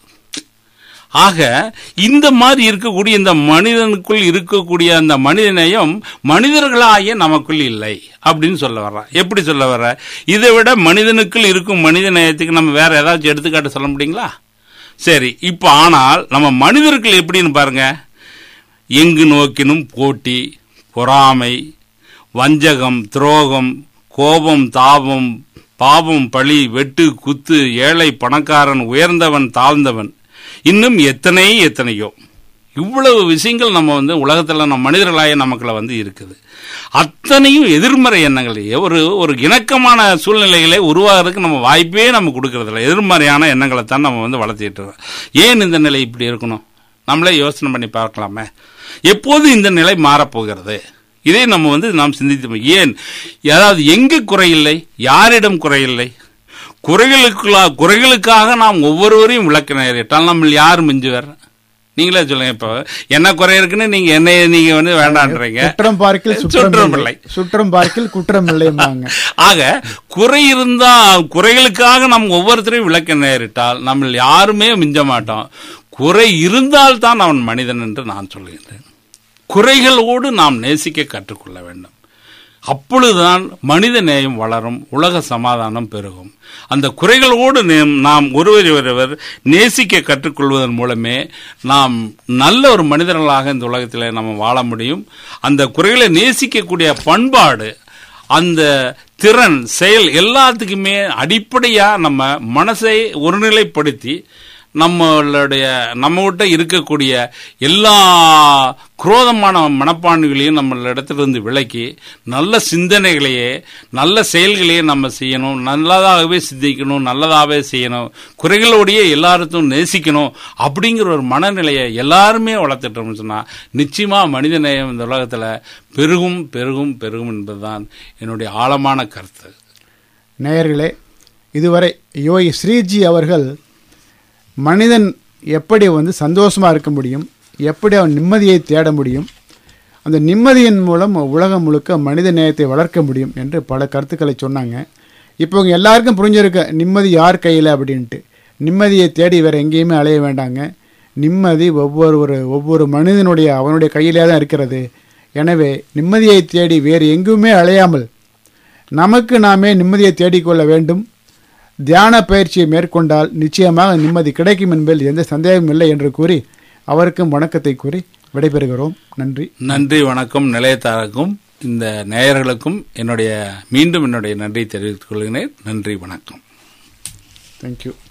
ஆக இந்த மாதிரி இருக்கக்கூடிய இந்த மனிதனுக்குள் இருக்கக்கூடிய அந்த மனிதநேயம் மனிதர்களாகிய நமக்குள் இல்லை அப்படின்னு சொல்ல வர்றேன் எப்படி சொல்ல வர்ற இதை விட மனிதனுக்குள் இருக்கும் மனித நேயத்துக்கு நம்ம வேற ஏதாச்சும் எடுத்துக்காட்டு சொல்ல முடியுங்களா சரி இப்போ ஆனால் நம்ம மனிதர்கள் எப்படின்னு பாருங்க எங்கு நோக்கினும் போட்டி பொறாமை வஞ்சகம் துரோகம் கோபம் தாபம் பாவம் பழி வெட்டு குத்து ஏழை பணக்காரன் உயர்ந்தவன் தாழ்ந்தவன் இன்னும் எத்தனை எத்தனையோ இவ்வளவு விஷயங்கள் நம்ம வந்து உலகத்தில் நம்ம மனிதர்களாய நமக்குள்ள வந்து இருக்குது அத்தனையும் எதிர்மறை எண்ணங்கள் ஒரு ஒரு இணக்கமான சூழ்நிலைகளை உருவாகிறதுக்கு நம்ம வாய்ப்பே நம்ம கொடுக்கறதில்ல எதிர்மறையான எண்ணங்களை தான் நம்ம வந்து வளர்த்திட்டு இருக்கோம் ஏன் இந்த நிலை இப்படி இருக்கணும் நம்மளே யோசனை பண்ணி பார்க்கலாமே எப்போது இந்த நிலை மாறப்போகிறது இதை நம்ம வந்து நாம் சிந்தித்து ஏன் அதாவது எங்கு குறையில்லை யாரிடம் குறையில்லை குறைகளுக்குள்ளா குறைகளுக்காக நாம் ஒவ்வொருவரையும் விளக்க நேரிட்டால் நம்ம யார் மிஞ்சுவர் நீங்களே சொல்லுங்க இப்போ என்ன குறை இருக்குன்னு நீங்க என்ன நீங்க வந்து வேண்டான்றீங்க குற்றம் பார்க்கில் சுற்றம் சுற்றம் இல்லை. இல்லை சுற்றம் பார்க்கில் குற்றம் இல்லைம்பாங்க ஆக குறை இருந்தா குறைகளுக்காக நாம் ஒவ்வொருத்தரையும் விளக்க நேரிட்டால் நம்ம யாருமே மிஞ்ச மாட்டோம் குறை இருந்தால் தான் அவன் மனிதன் என்று நான் சொல்கின்றேன் குறைகளோடு நாம் நேசிக்க கற்றுக்கொள்ள வேண்டும் அப்பொழுதுதான் மனித நேயம் வளரும் உலக சமாதானம் பெருகும் அந்த குறைகளோடு நே- நாம் ஒருவரை ஒருவர் நேசிக்க கற்றுக்கொள்வதன் மூலமே நாம் நல்ல ஒரு மனிதர்களாக இந்த உலகத்தில் நம்ம வாழ முடியும் அந்த குறைகளை நேசிக்கக்கூடிய பண்பாடு அந்த திறன் செயல் எல்லாத்துக்குமே அடிப்படையா நம்ம மனசை ஒருநிலைப்படுத்தி நம்மளுடைய நம்மகிட்ட இருக்கக்கூடிய எல்லா குரோதமான மனப்பான்மைகளையும் நம்மளிடத்திலிருந்து விலக்கி நல்ல சிந்தனைகளையே நல்ல செயல்களையே நம்ம செய்யணும் நல்லதாகவே சிந்திக்கணும் நல்லதாகவே செய்யணும் குறைகளோடையே எல்லாருக்கும் நேசிக்கணும் அப்படிங்கிற ஒரு மனநிலையை எல்லாருமே வளர்த்துட்டோம்னு சொன்னா நிச்சயமா மனித நேயம் இந்த உலகத்துல பெருகும் பெருகும் பெருகும் என்பதுதான் என்னுடைய ஆழமான கருத்து நேயர்களே இதுவரை யோகி ஸ்ரீஜி அவர்கள் மனிதன் எப்படி வந்து சந்தோஷமாக இருக்க முடியும் எப்படி அவன் நிம்மதியை தேட முடியும் அந்த நிம்மதியின் மூலம் உலகம் முழுக்க மனித நேயத்தை வளர்க்க முடியும் என்று பல கருத்துக்களை சொன்னாங்க இப்போ உங்க எல்லாருக்கும் புரிஞ்சிருக்க நிம்மதி யார் கையில் அப்படின்ட்டு நிம்மதியை தேடி வேறு எங்கேயுமே அலைய வேண்டாங்க நிம்மதி ஒவ்வொரு ஒரு ஒவ்வொரு மனிதனுடைய அவனுடைய கையிலே தான் இருக்கிறது எனவே நிம்மதியை தேடி வேறு எங்குமே அலையாமல் நமக்கு நாமே நிம்மதியை தேடிக்கொள்ள வேண்டும் தியான பயிற்சியை மேற்கொண்டால் நிச்சயமாக நிம்மதி கிடைக்கும் என்பதில் எந்த சந்தேகமும் இல்லை என்று கூறி அவருக்கும் வணக்கத்தை கூறி விடைபெறுகிறோம் நன்றி நன்றி வணக்கம் நிலையத்தாருக்கும் இந்த நேயர்களுக்கும் என்னுடைய மீண்டும் என்னுடைய நன்றி தெரிவித்துக் கொள்கிறேன் நன்றி வணக்கம் தேங்க்யூ